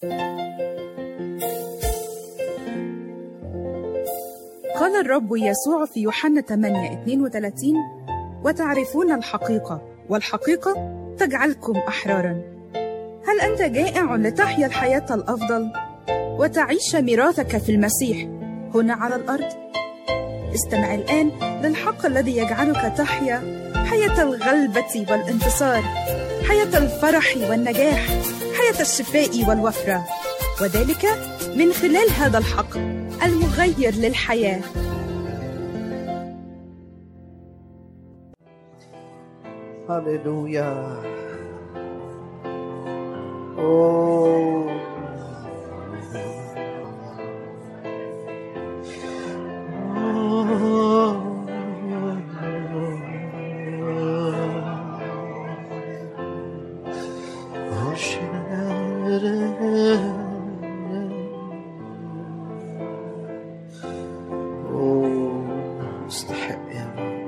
قال الرب يسوع في يوحنا 8 32 وتعرفون الحقيقة والحقيقة تجعلكم أحرارا هل أنت جائع لتحيا الحياة الأفضل وتعيش ميراثك في المسيح هنا على الأرض؟ استمع الآن للحق الذي يجعلك تحيا حياة الغلبة والانتصار حياة الفرح والنجاح حياة الشفاء والوفرة وذلك من خلال هذا الحق المغير للحياة هللويا أوه. أوه. مستحق يا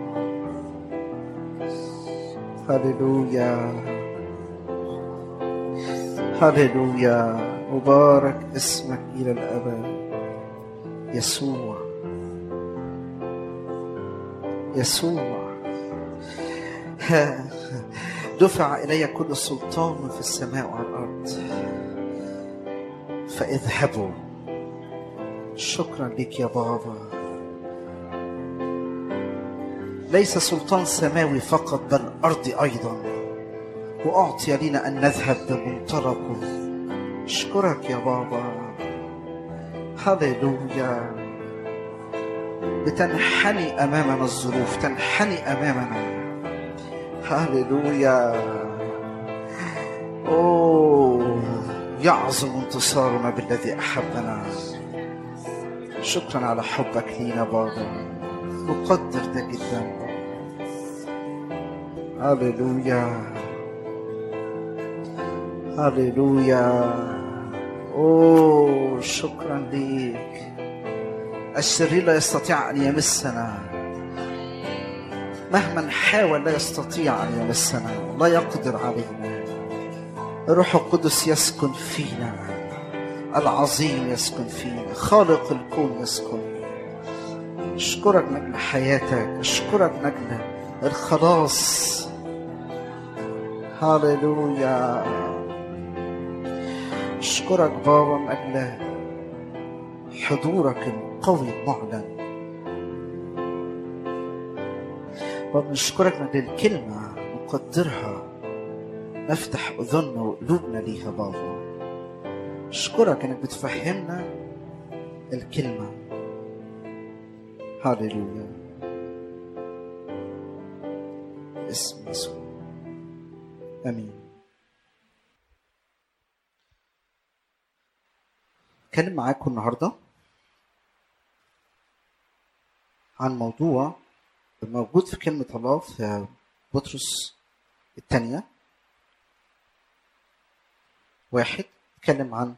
رب هللويا هللويا مبارك اسمك إلى الأبد يسوع يسوع ها. دفع إلي كل سلطان في السماء وعلى الأرض فاذهبوا شكرا لك يا بابا ليس سلطان سماوي فقط بل أرضي أيضا وأعطي لنا أن نذهب بمنطلقه أشكرك يا بابا هللويا بتنحني أمامنا الظروف تنحني أمامنا هللويا أوه يعظم انتصارنا بالذي أحبنا شكرا على حبك لينا بابا نقدر ده جدا هللويا هللويا اوه شكرا ليك الشرير لا يستطيع ان يمسنا مهما حاول لا يستطيع ان يمسنا لا يقدر علينا الروح القدس يسكن فينا العظيم يسكن فينا خالق الكون يسكن اشكرك من اجل حياتك اشكرك من اجل الخلاص هللويا اشكرك بابا من اجل حضورك القوي المعلن بابا نشكرك من اجل الكلمه نقدرها نفتح اذننا وقلوبنا ليها بابا اشكرك انك بتفهمنا الكلمه هللويا اسم يسوع امين اتكلم معاكم النهارده عن موضوع موجود في كلمة الله في بطرس الثانية واحد اتكلم عن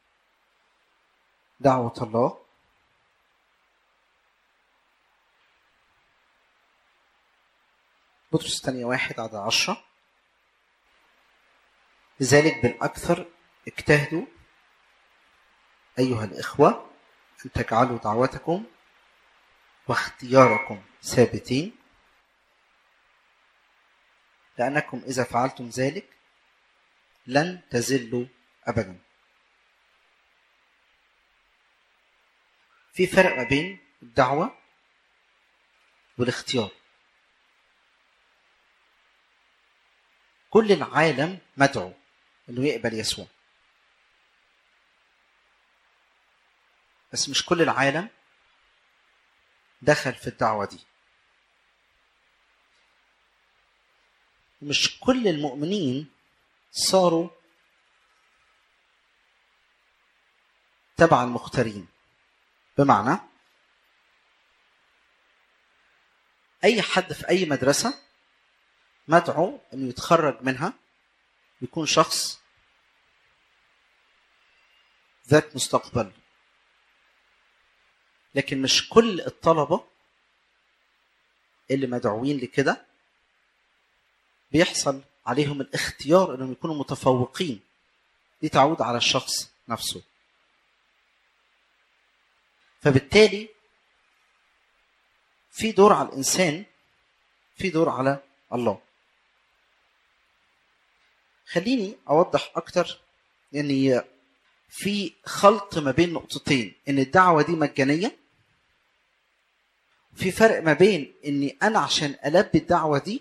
دعوة الله بطرس الثانية واحد عدد عشرة لذلك بالأكثر اجتهدوا أيها الإخوة أن تجعلوا دعوتكم واختياركم ثابتين لأنكم إذا فعلتم ذلك لن تزلوا أبدا في فرق ما بين الدعوة والاختيار كل العالم مدعو انه يقبل يسوع بس مش كل العالم دخل في الدعوة دي مش كل المؤمنين صاروا تبع المختارين بمعنى اي حد في اي مدرسه مدعو انه يتخرج منها يكون شخص ذات مستقبل لكن مش كل الطلبه اللي مدعوين لكده بيحصل عليهم الاختيار انهم يكونوا متفوقين دي تعود على الشخص نفسه فبالتالي في دور على الانسان في دور على الله خليني اوضح اكتر ان في خلط ما بين نقطتين ان الدعوه دي مجانيه في فرق ما بين اني انا عشان البي الدعوه دي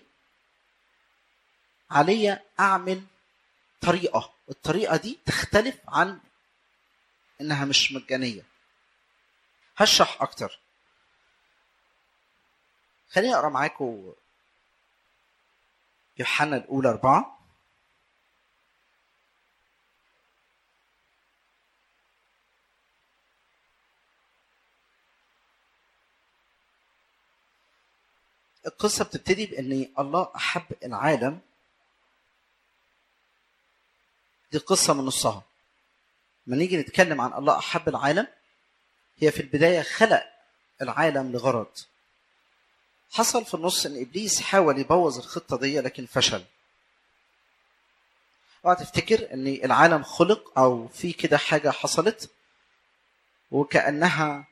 عليا اعمل طريقه الطريقه دي تختلف عن انها مش مجانيه هشرح اكتر خليني اقرا معاكم يوحنا الاولى اربعه القصة بتبتدي بأن الله أحب العالم دي قصة من نصها لما نيجي نتكلم عن الله أحب العالم هي في البداية خلق العالم لغرض حصل في النص ان ابليس حاول يبوظ الخطه دي لكن فشل اوعى تفتكر ان العالم خلق او في كده حاجه حصلت وكانها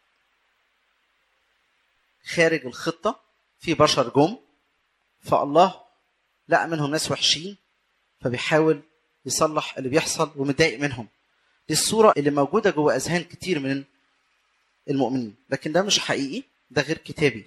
خارج الخطه في بشر جم فالله لقى منهم ناس وحشين فبيحاول يصلح اللي بيحصل ومتضايق منهم دي الصوره اللي موجوده جوه اذهان كتير من المؤمنين لكن ده مش حقيقي ده غير كتابي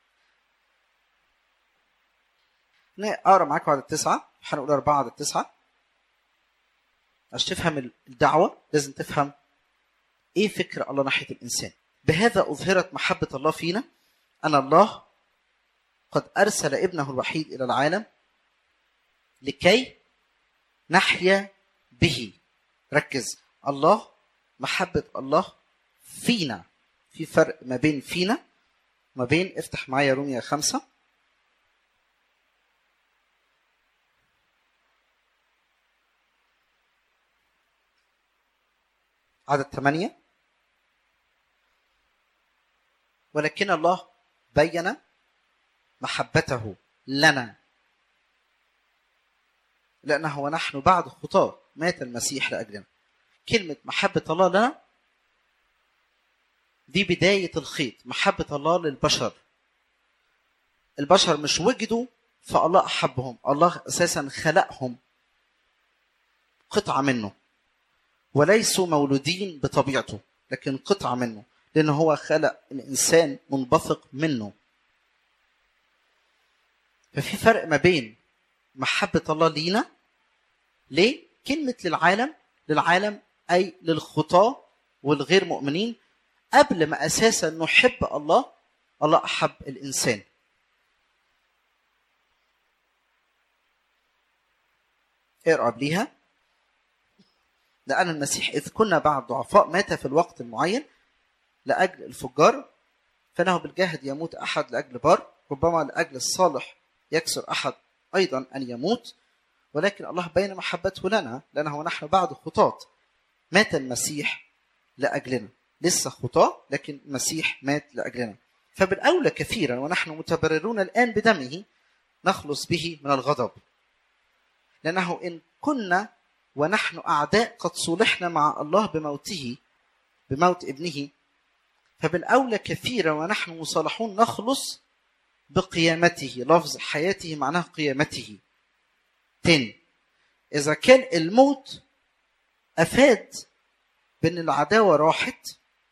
اقرا معاكم عدد تسعه هنقول اربعه عدد تسعه عشان تفهم الدعوه لازم تفهم ايه فكر الله ناحيه الانسان بهذا اظهرت محبه الله فينا ان الله قد ارسل ابنه الوحيد الى العالم لكي نحيا به ركز الله محبه الله فينا في فرق ما بين فينا ما بين افتح معايا روميا خمسة عدد ثمانية ولكن الله بين محبته لنا لأنه ونحن بعد خطاة مات المسيح لأجلنا كلمة محبة الله لنا دي بداية الخيط محبة الله للبشر البشر مش وجدوا فالله أحبهم الله أساسا خلقهم قطعة منه وليسوا مولودين بطبيعته لكن قطعة منه لأنه هو خلق الإنسان منبثق منه ففي فرق ما بين محبة الله لينا ليه؟ كلمة للعالم للعالم أي للخطاة والغير مؤمنين قبل ما أساسا نحب الله الله أحب الإنسان اقرا قبليها لأن المسيح إذ كنا بعد ضعفاء مات في الوقت المعين لأجل الفجار فإنه بالجاهد يموت أحد لأجل بار ربما لأجل الصالح يكسر أحد أيضا أن يموت ولكن الله بين محبته لنا لأنه نحن بعد خطاة مات المسيح لأجلنا لسه خطاة لكن المسيح مات لأجلنا فبالأولى كثيرا ونحن متبررون الآن بدمه نخلص به من الغضب لأنه إن كنا ونحن أعداء قد صلحنا مع الله بموته بموت ابنه فبالأولى كثيرا ونحن مصالحون نخلص بقيامته لفظ حياته معناه قيامته تاني إذا كان الموت أفاد بأن العداوة راحت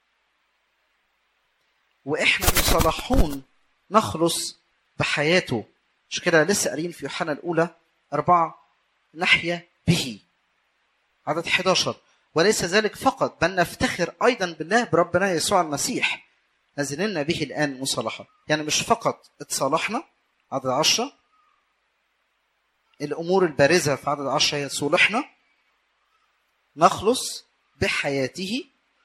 وإحنا مصالحون نخلص بحياته مش كده لسه قارين في يوحنا الأولى أربعة نحيا به عدد 11 وليس ذلك فقط بل نفتخر ايضا بالله بربنا يسوع المسيح نزلنا به الان مصالحه يعني مش فقط اتصالحنا عدد 10 الامور البارزه في عدد 10 هي صلحنا نخلص بحياته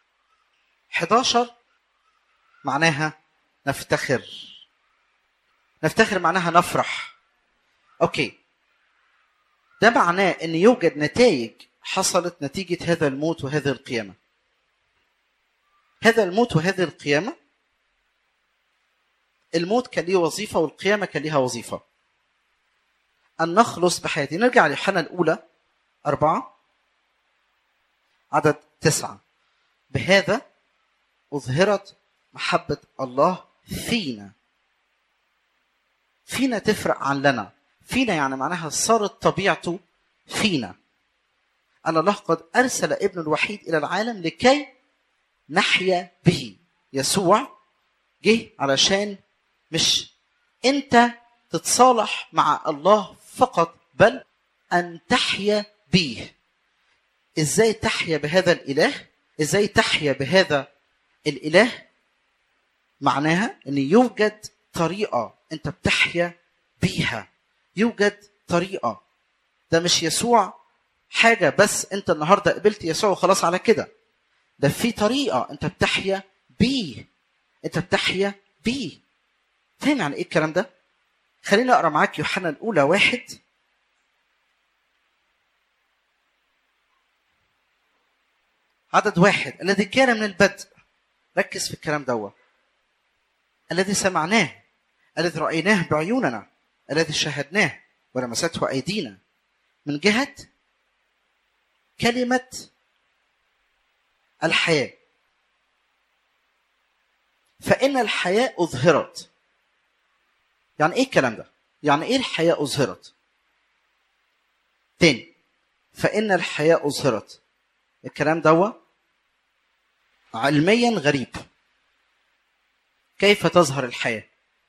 11 معناها نفتخر نفتخر معناها نفرح اوكي ده معناه ان يوجد نتائج حصلت نتيجة هذا الموت وهذه القيامة. هذا الموت وهذه القيامة الموت كان ليه وظيفة والقيامة كان ليها وظيفة. أن نخلص بحياتي نرجع ليوحنا الأولى أربعة عدد تسعة بهذا أظهرت محبة الله فينا فينا تفرق عن لنا فينا يعني معناها صارت طبيعته فينا أن الله قد أرسل ابن الوحيد إلى العالم لكي نحيا به يسوع جه علشان مش أنت تتصالح مع الله فقط بل أن تحيا به إزاي تحيا بهذا الإله إزاي تحيا بهذا الإله معناها أن يوجد طريقة أنت بتحيا بيها يوجد طريقة ده مش يسوع حاجة بس أنت النهاردة قبلت يسوع وخلاص على كده ده في طريقة أنت بتحيا بيه أنت بتحيا بيه فاهم يعني إيه الكلام ده؟ خليني أقرأ معاك يوحنا الأولى واحد عدد واحد الذي كان من البدء ركز في الكلام دوت الذي سمعناه الذي رأيناه بعيوننا الذي شاهدناه ولمسته أيدينا من جهة كلمة الحياة فإن الحياة أظهرت يعني إيه الكلام ده؟ يعني إيه الحياة أظهرت؟ تاني فإن الحياة أظهرت الكلام دوا علميا غريب كيف تظهر الحياة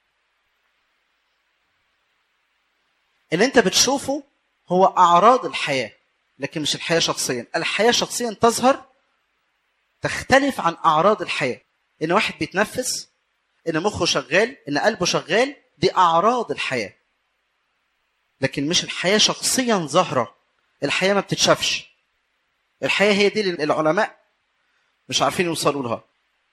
اللي انت بتشوفه هو أعراض الحياة لكن مش الحياة شخصيا الحياة شخصيا تظهر تختلف عن أعراض الحياة إن واحد بيتنفس إن مخه شغال إن قلبه شغال دي أعراض الحياة لكن مش الحياة شخصيا ظاهرة الحياة ما بتتشافش الحياة هي دي اللي العلماء مش عارفين يوصلوا لها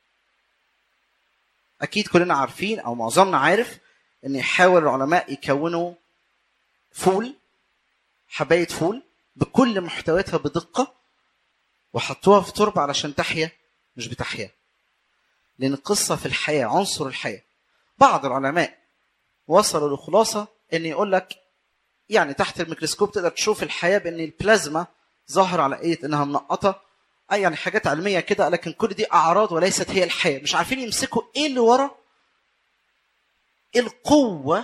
أكيد كلنا عارفين أو معظمنا عارف إن يحاول العلماء يكونوا فول حباية فول بكل محتوياتها بدقة وحطوها في تربة علشان تحيا مش بتحيا لأن القصة في الحياة عنصر الحياة بعض العلماء وصلوا لخلاصة إن يقول لك يعني تحت الميكروسكوب تقدر تشوف الحياة بإن البلازما ظاهر على ايه انها منقطه اي يعني حاجات علميه كده لكن كل دي اعراض وليست هي الحياه مش عارفين يمسكوا ايه اللي ورا ايه القوه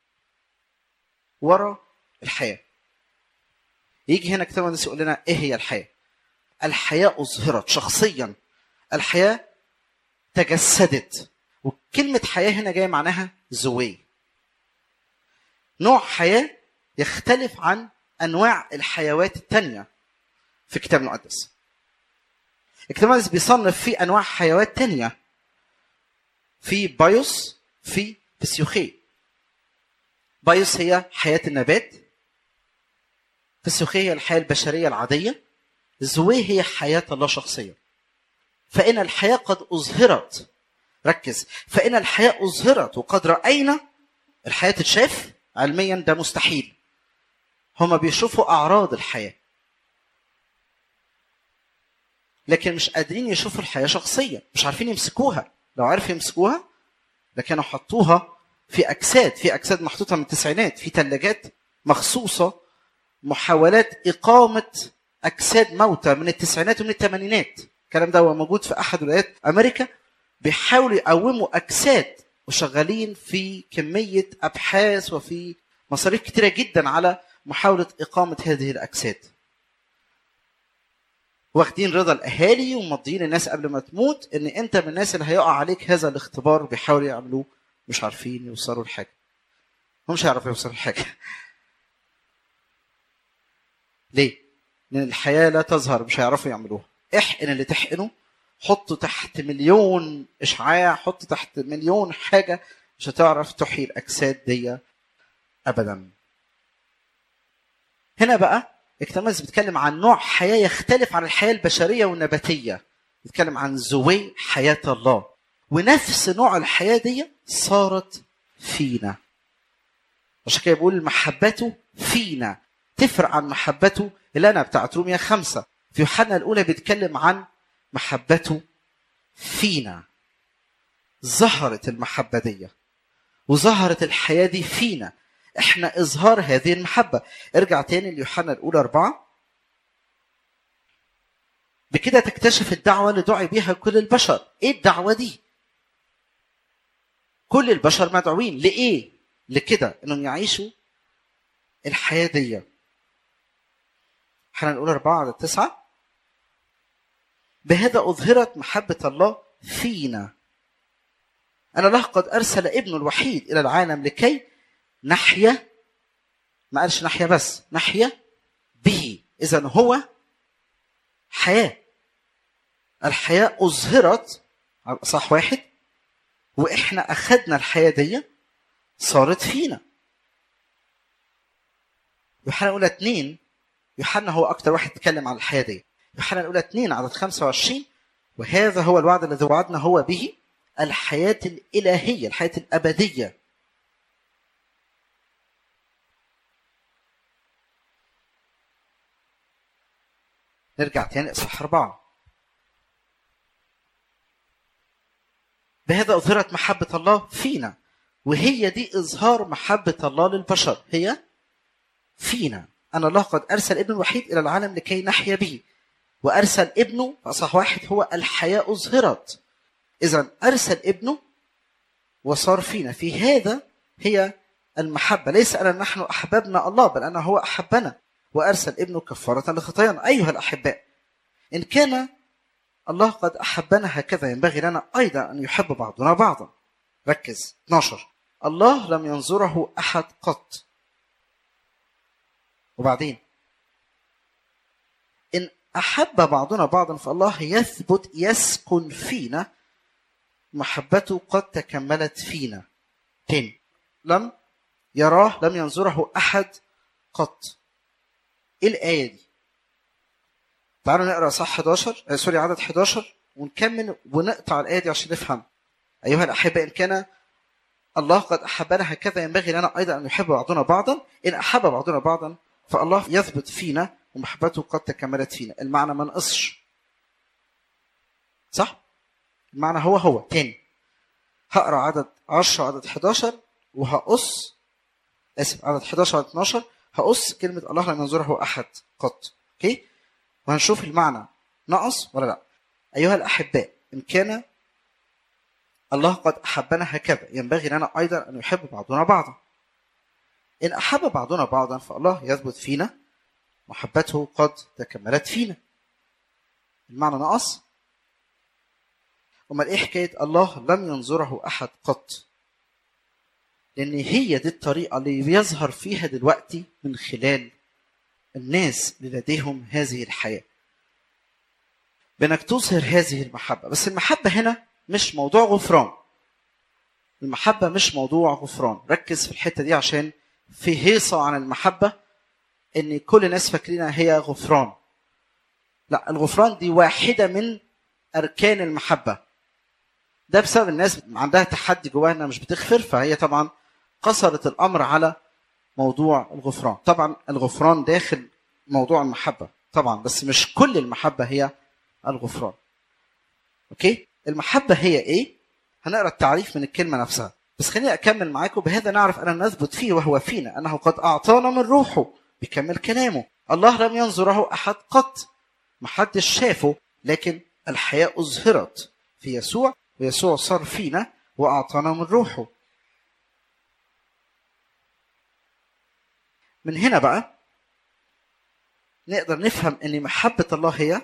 ورا الحياه يجي هنا كتاب الناس يقول لنا ايه هي الحياه الحياه اظهرت شخصيا الحياه تجسدت وكلمه حياه هنا جايه معناها زوي نوع حياه يختلف عن انواع الحيوات التانيه في الكتاب المقدس الكتاب المقدس بيصنف في انواع حيوات تانية في بايوس في فسيوخي بايوس هي حياة النبات فسيوخي هي الحياة البشرية العادية زوي هي حياة الله شخصيا فإن الحياة قد أظهرت ركز فإن الحياة أظهرت وقد رأينا الحياة تتشاف علميا ده مستحيل هما بيشوفوا أعراض الحياة لكن مش قادرين يشوفوا الحياه شخصيا مش عارفين يمسكوها لو عرفوا يمسكوها لكانوا حطوها في اجساد في اجساد محطوطه من التسعينات في ثلاجات مخصوصه محاولات اقامه اجساد موتى من التسعينات ومن الثمانينات الكلام ده هو موجود في احد ولايات امريكا بيحاولوا يقوموا اجساد وشغالين في كميه ابحاث وفي مصاريف كتيره جدا على محاوله اقامه هذه الاجساد واخدين رضا الاهالي ومضيين الناس قبل ما تموت ان انت من الناس اللي هيقع عليك هذا الاختبار بيحاولوا يعملوه مش عارفين يوصلوا لحاجه هم مش هيعرفوا يوصلوا لحاجه ليه لان الحياه لا تظهر مش هيعرفوا يعملوها احقن اللي تحقنه حطه تحت مليون اشعاع حطه تحت مليون حاجه مش هتعرف تحيي الاجساد دي ابدا هنا بقى الكتاب بيتكلم عن نوع حياه يختلف عن الحياه البشريه والنباتيه بيتكلم عن زوي حياه الله ونفس نوع الحياه دي صارت فينا عشان كده بيقول محبته فينا تفرق عن محبته اللي انا بتاعت روميا خمسة في يوحنا الاولى بيتكلم عن محبته فينا ظهرت المحبه دي وظهرت الحياه دي فينا احنا اظهار هذه المحبه ارجع تاني ليوحنا الاولى اربعه كده تكتشف الدعوة اللي دعي بها كل البشر ايه الدعوة دي كل البشر مدعوين لإيه لكده انهم يعيشوا الحياة دي احنا نقول أربعة على تسعة بهذا أظهرت محبة الله فينا أن الله قد أرسل ابنه الوحيد إلى العالم لكي نحيا ما قالش نحيا بس نحيا به إذا هو حياة الحياة أظهرت على صح واحد وإحنا أخدنا الحياة دي صارت فينا يوحنا الأولى اتنين يوحنا هو أكتر واحد اتكلم عن الحياة دي يوحنا الأولى اتنين عدد 25 وهذا هو الوعد الذي وعدنا هو به الحياة الإلهية الحياة الأبدية نرجع تاني اصحاح أربعة بهذا أظهرت محبة الله فينا وهي دي إظهار محبة الله للبشر هي فينا أن الله قد أرسل ابن الوحيد إلى العالم لكي نحيا به وأرسل ابنه فأصح واحد هو الحياة أظهرت إذا أرسل ابنه وصار فينا في هذا هي المحبة ليس أن نحن أحببنا الله بل أنه هو أحبنا وأرسل ابنه كفارة لخطايانا أيها الأحباء إن كان الله قد أحبنا هكذا ينبغي لنا أيضا أن يحب بعضنا بعضا ركز 12 الله لم ينظره أحد قط وبعدين إن أحب بعضنا بعضا فالله يثبت يسكن فينا محبته قد تكملت فينا تاني لم يراه لم ينظره أحد قط ايه الآية دي؟ تعالوا نقرا صح 11 آه سوري عدد 11 ونكمل ونقطع الآية دي عشان نفهم. أيها الأحبة إن كان الله قد أحبنا هكذا ينبغي لنا أيضا أن يحب بعضنا بعضا إن أحب بعضنا بعضا فالله يثبت فينا ومحبته قد تكملت فينا المعنى ما نقصش صح؟ المعنى هو هو تاني هقرا عدد 10 عدد 11 وهقص اسف عدد 11 عدد 12 هقص كلمة الله لم ينظره أحد قط أوكي وهنشوف المعنى نقص ولا لا أيها الأحباء إن كان الله قد أحبنا هكذا ينبغي لنا أيضا أن يحب بعضنا بعضا إن أحب بعضنا بعضا فالله يثبت فينا محبته قد تكملت فينا المعنى نقص أمال إيه حكاية الله لم ينظره أحد قط لان هي دي الطريقه اللي بيظهر فيها دلوقتي من خلال الناس اللي لديهم هذه الحياه بانك تظهر هذه المحبه بس المحبه هنا مش موضوع غفران المحبه مش موضوع غفران ركز في الحته دي عشان في هيصه عن المحبه ان كل الناس فاكرينها هي غفران لا الغفران دي واحده من اركان المحبه ده بسبب الناس عندها تحدي جواها انها مش بتغفر فهي طبعا قصرت الامر على موضوع الغفران طبعا الغفران داخل موضوع المحبه طبعا بس مش كل المحبه هي الغفران اوكي المحبه هي ايه هنقرا التعريف من الكلمه نفسها بس خليني اكمل معاكم بهذا نعرف اننا نثبت فيه وهو فينا انه قد اعطانا من روحه بيكمل كلامه الله لم ينظره احد قط محدش شافه لكن الحياه اظهرت في يسوع ويسوع صار فينا واعطانا من روحه من هنا بقى نقدر نفهم ان محبه الله هي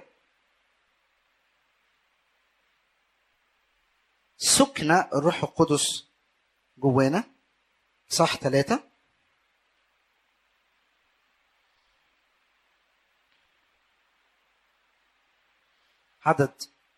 سكن الروح القدس جوانا صح ثلاثة عدد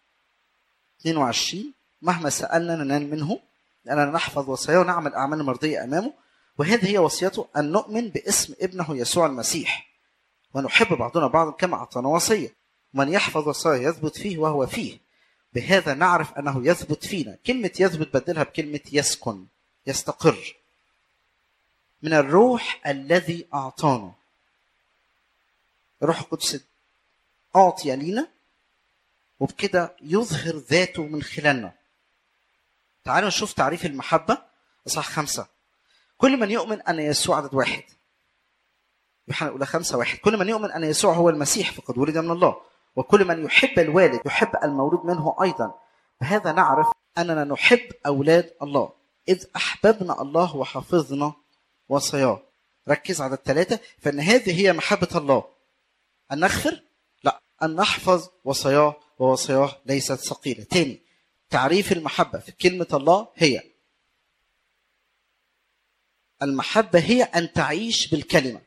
22 مهما سألنا ننال منه لأننا نحفظ وصاياه ونعمل أعمال مرضية أمامه وهذه هي وصيته أن نؤمن باسم ابنه يسوع المسيح ونحب بعضنا بعضا كما أعطانا وصية من يحفظ وصاياه يثبت فيه وهو فيه بهذا نعرف أنه يثبت فينا كلمة يثبت بدلها بكلمة يسكن يستقر من الروح الذي أعطانا الروح القدس أعطي لينا وبكده يظهر ذاته من خلالنا تعالوا نشوف تعريف المحبة إصحاح خمسة كل من يؤمن أن يسوع عدد واحد يوحنا الأولى خمسة واحد كل من يؤمن أن يسوع هو المسيح فقد ولد من الله وكل من يحب الوالد يحب المولود منه ايضا بهذا نعرف اننا نحب اولاد الله اذ احببنا الله وحفظنا وصاياه ركز على الثلاثه فان هذه هي محبه الله ان نغفر لا ان نحفظ وصاياه ووصاياه ليست ثقيله تاني تعريف المحبه في كلمه الله هي المحبه هي ان تعيش بالكلمه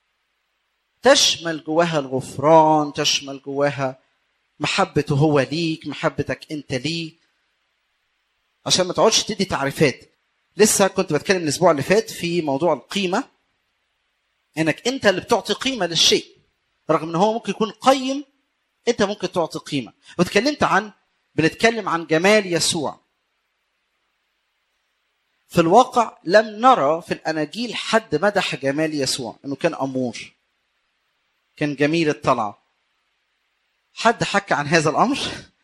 تشمل جواها الغفران تشمل جواها محبته هو ليك محبتك انت ليه عشان ما تقعدش تدي تعريفات لسه كنت بتكلم الاسبوع اللي فات في موضوع القيمه انك انت اللي بتعطي قيمه للشيء رغم ان هو ممكن يكون قيم انت ممكن تعطي قيمه واتكلمت عن بنتكلم عن جمال يسوع في الواقع لم نرى في الاناجيل حد مدح جمال يسوع انه كان امور كان جميل الطلعه حد حكى عن هذا الامر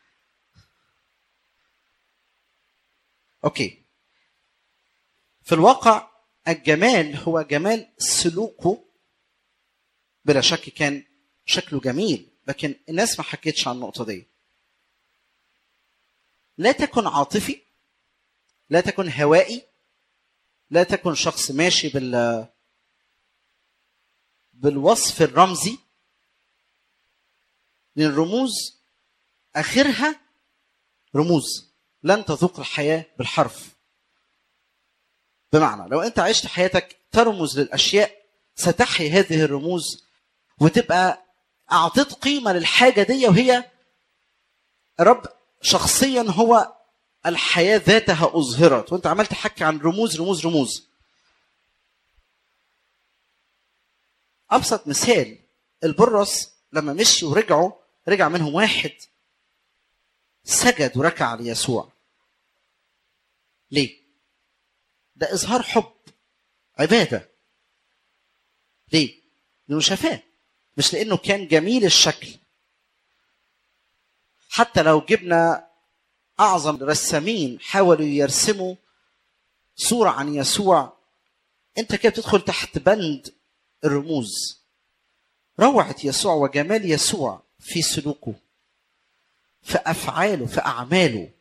اوكي في الواقع الجمال هو جمال سلوكه بلا شك كان شكله جميل لكن الناس ما حكيتش عن النقطه دي لا تكن عاطفي لا تكن هوائي لا تكن شخص ماشي بال بالوصف الرمزي لان الرموز اخرها رموز لن تذوق الحياه بالحرف بمعنى لو انت عشت حياتك ترمز للاشياء ستحيي هذه الرموز وتبقى اعطيت قيمه للحاجه دي وهي رب شخصيا هو الحياه ذاتها اظهرت وانت عمال تحكي عن رموز رموز رموز ابسط مثال البرص لما مشي ورجعوا رجع منهم واحد سجد وركع ليسوع ليه ده اظهار حب عباده ليه لانه شافاه مش لانه كان جميل الشكل حتى لو جبنا اعظم رسامين حاولوا يرسموا صوره عن يسوع انت كده بتدخل تحت بند الرموز روعه يسوع وجمال يسوع في سلوكه في افعاله في اعماله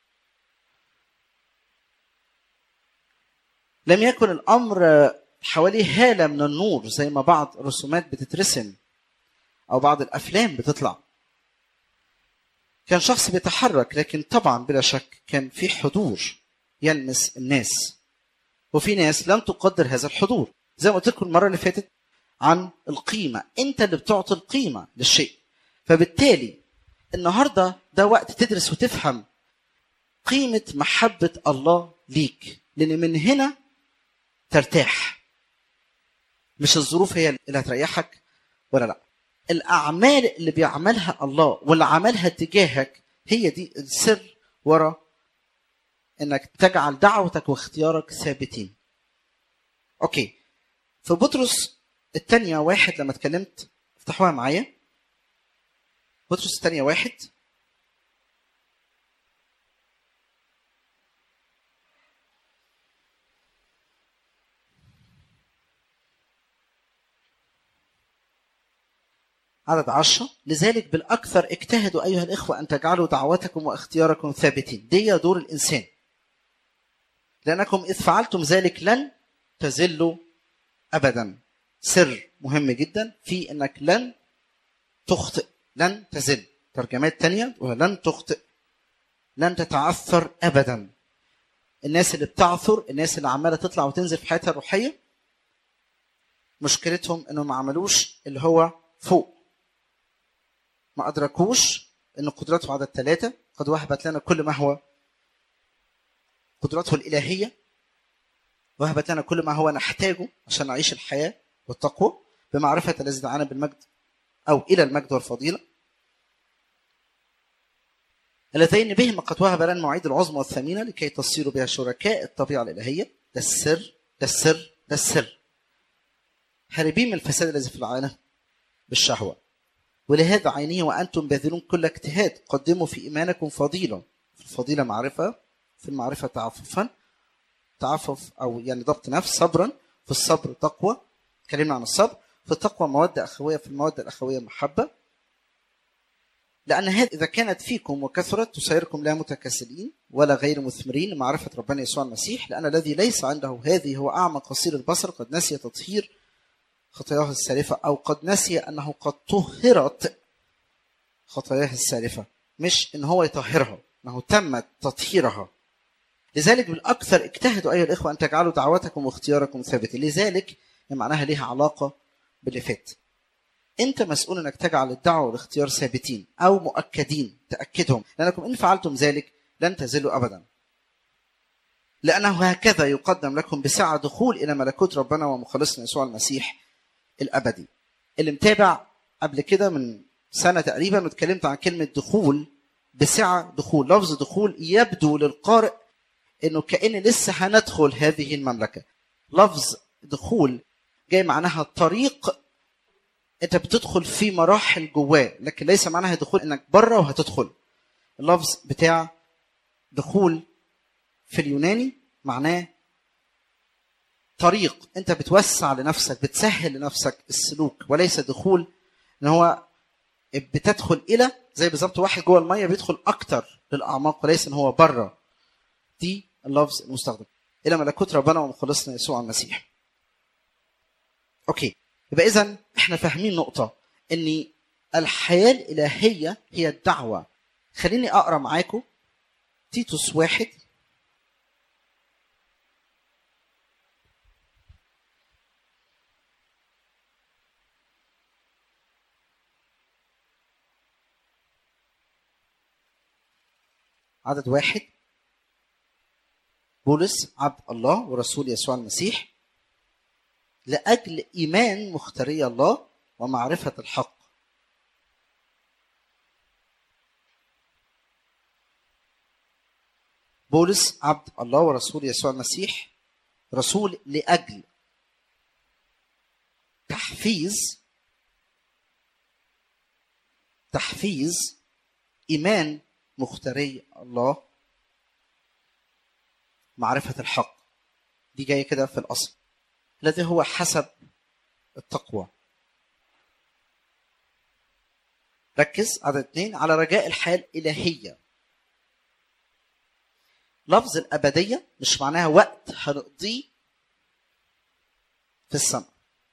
لم يكن الامر حواليه هاله من النور زي ما بعض الرسومات بتترسم او بعض الافلام بتطلع كان شخص بيتحرك لكن طبعا بلا شك كان في حضور يلمس الناس وفي ناس لم تقدر هذا الحضور زي ما قلت لكم المره اللي فاتت عن القيمه انت اللي بتعطي القيمه للشيء فبالتالي النهارده ده وقت تدرس وتفهم قيمه محبه الله ليك لان من هنا ترتاح مش الظروف هي اللي هتريحك ولا لا الاعمال اللي بيعملها الله واللي عملها تجاهك هي دي السر ورا انك تجعل دعوتك واختيارك ثابتين اوكي في بطرس الثانية واحد لما اتكلمت افتحوها معايا بطرس الثانية واحد عدد عشرة لذلك بالأكثر اجتهدوا أيها الإخوة أن تجعلوا دعوتكم واختياركم ثابتين دي دور الإنسان لأنكم إذ فعلتم ذلك لن تزلوا أبدا سر مهم جدا في أنك لن تخطئ لن تزل ترجمات تانية لن تخطئ لن تتعثر أبدا الناس اللي بتعثر الناس اللي عمالة تطلع وتنزل في حياتها الروحية مشكلتهم انهم ما عملوش اللي هو فوق ما أدركوش أن قدرته على الثلاثة قد وهبت لنا كل ما هو قدرته الإلهية وهبت لنا كل ما هو نحتاجه عشان نعيش الحياة والتقوى بمعرفة الذي دعانا بالمجد أو إلى المجد والفضيلة اللذين بهما قد وهب لنا المواعيد العظمى والثمينة لكي تصيروا بها شركاء الطبيعة الإلهية ده السر ده السر ده السر هاربين من الفساد الذي في العالم بالشهوة ولهذا عينه وأنتم باذلون كل اجتهاد قدموا في إيمانكم فضيلة في الفضيلة معرفة في المعرفة تعففا تعفف أو يعني ضبط نفس صبرا في الصبر تقوى اتكلمنا عن الصبر في التقوى مودة أخوية في المودة الأخوية محبة لأن هذا إذا كانت فيكم وكثرت تسيركم لا متكاسلين ولا غير مثمرين لمعرفة ربنا يسوع المسيح لأن الذي ليس عنده هذه هو أعمى قصير البصر قد نسي تطهير خطاياه السالفة أو قد نسي أنه قد طهرت خطاياه السالفة مش إن هو يطهرها أنه تم تطهيرها لذلك بالأكثر اجتهدوا أيها الإخوة أن تجعلوا دعوتكم واختياركم ثابتة لذلك معناها ليها علاقة باللي فات انت مسؤول انك تجعل الدعوه والاختيار ثابتين او مؤكدين تاكدهم لانكم ان فعلتم ذلك لن تزلوا ابدا لانه هكذا يقدم لكم بسعه دخول الى ملكوت ربنا ومخلصنا يسوع المسيح الابدي اللي متابع قبل كده من سنه تقريبا واتكلمت عن كلمه دخول بسعه دخول لفظ دخول يبدو للقارئ انه كان لسه هندخل هذه المملكه لفظ دخول جاي معناها طريق انت بتدخل في مراحل جواه لكن ليس معناها دخول انك بره وهتدخل اللفظ بتاع دخول في اليوناني معناه طريق انت بتوسع لنفسك بتسهل لنفسك السلوك وليس دخول ان هو بتدخل الى زي بالظبط واحد جوه الميه بيدخل اكتر للاعماق وليس ان هو بره دي اللفظ المستخدم الى ملكوت ربنا ومخلصنا يسوع المسيح اوكي يبقى اذا احنا فاهمين نقطه ان الحياه الالهيه هي الدعوه خليني اقرا معاكم تيتوس واحد عدد واحد بولس عبد الله ورسول يسوع المسيح لأجل إيمان مختاري الله ومعرفة الحق بولس عبد الله ورسول يسوع المسيح رسول لأجل تحفيز تحفيز إيمان مختاري الله معرفة الحق دي جاية كده في الأصل الذي هو حسب التقوى ركز عدد اثنين على رجاء الحياة الإلهية لفظ الأبدية مش معناها وقت هنقضيه في السماء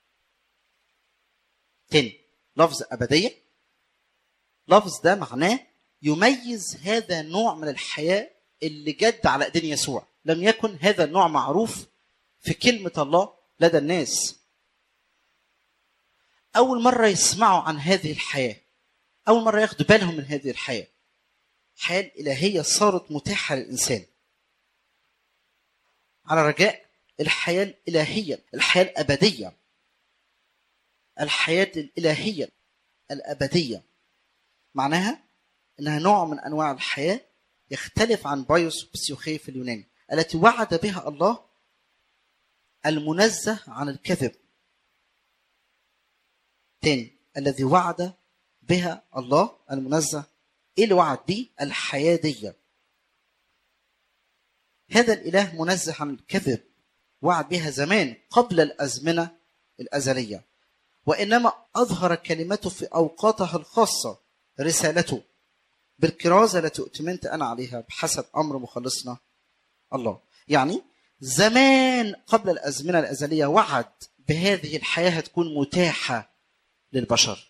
تاني لفظ أبدية لفظ ده معناه يميز هذا النوع من الحياة اللي جد على ايدين يسوع لم يكن هذا النوع معروف في كلمة الله لدى الناس أول مرة يسمعوا عن هذه الحياة أول مرة ياخدوا بالهم من هذه الحياة الحياة الإلهية صارت متاحة للإنسان على رجاء الحياة الإلهية الحياة الأبدية الحياة الإلهية الأبدية معناها إنها نوع من أنواع الحياة يختلف عن بايوس بسيوخي في اليوناني التي وعد بها الله المنزه عن الكذب تاني الذي وعد بها الله المنزه ايه اللي وعد بيه الحياه دي هذا الاله منزه عن الكذب وعد بها زمان قبل الازمنه الازليه وانما اظهر كلمته في اوقاتها الخاصه رسالته بالكرازه التي اؤتمنت انا عليها بحسب امر مخلصنا الله يعني زمان قبل الازمنه الازليه وعد بهذه الحياه هتكون متاحه للبشر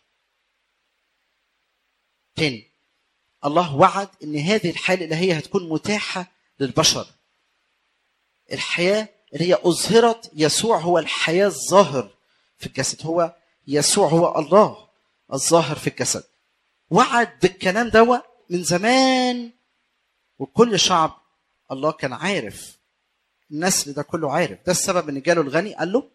تاني الله وعد ان هذه الحياه الالهيه هتكون متاحه للبشر الحياه اللي هي اظهرت يسوع هو الحياه الظاهر في الجسد هو يسوع هو الله الظاهر في الجسد وعد بالكلام ده من زمان وكل شعب الله كان عارف النسل ده كله عارف ده السبب ان جاله الغني قال له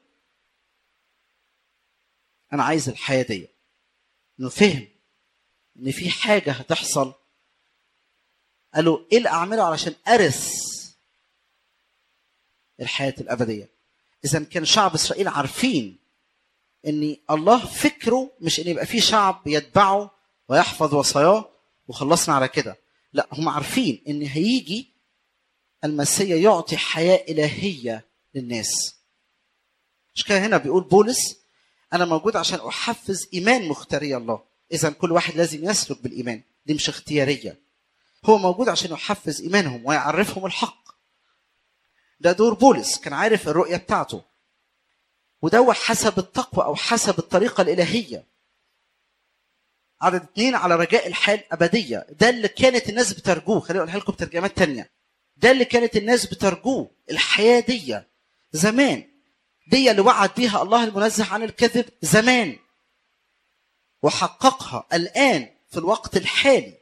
انا عايز الحياه دي انه فهم ان في حاجه هتحصل قال له ايه اللي اعمله علشان ارث الحياه الابديه اذا كان شعب اسرائيل عارفين ان الله فكره مش ان يبقى في شعب يتبعه ويحفظ وصاياه وخلصنا على كده لا هم عارفين ان هيجي المسيح يعطي حياه الهيه للناس مش كده هنا بيقول بولس انا موجود عشان احفز ايمان مختاري الله اذا كل واحد لازم يسلك بالايمان دي مش اختياريه هو موجود عشان يحفز ايمانهم ويعرفهم الحق ده دور بولس كان عارف الرؤيه بتاعته وده حسب التقوى او حسب الطريقه الالهيه عدد اثنين على رجاء الحياه الابديه ده اللي كانت الناس بترجوه خليني اقولها لكم بترجمات تانية ده اللي كانت الناس بترجوه الحياه دي زمان دي اللي وعد بيها الله المنزه عن الكذب زمان وحققها الان في الوقت الحالي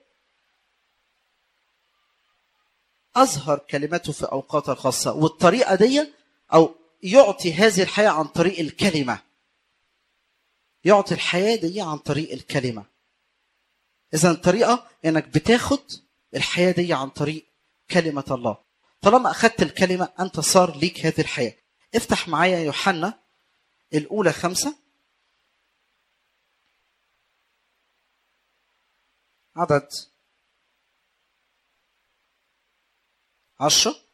اظهر كلمته في اوقاتها الخاصه والطريقه دي او يعطي هذه الحياه عن طريق الكلمه يعطي الحياه دي عن طريق الكلمه اذا الطريقه انك بتاخد الحياه دي عن طريق كلمه الله طالما اخذت الكلمه انت صار ليك هذه الحياه افتح معايا يوحنا الاولى خمسه عدد عشرة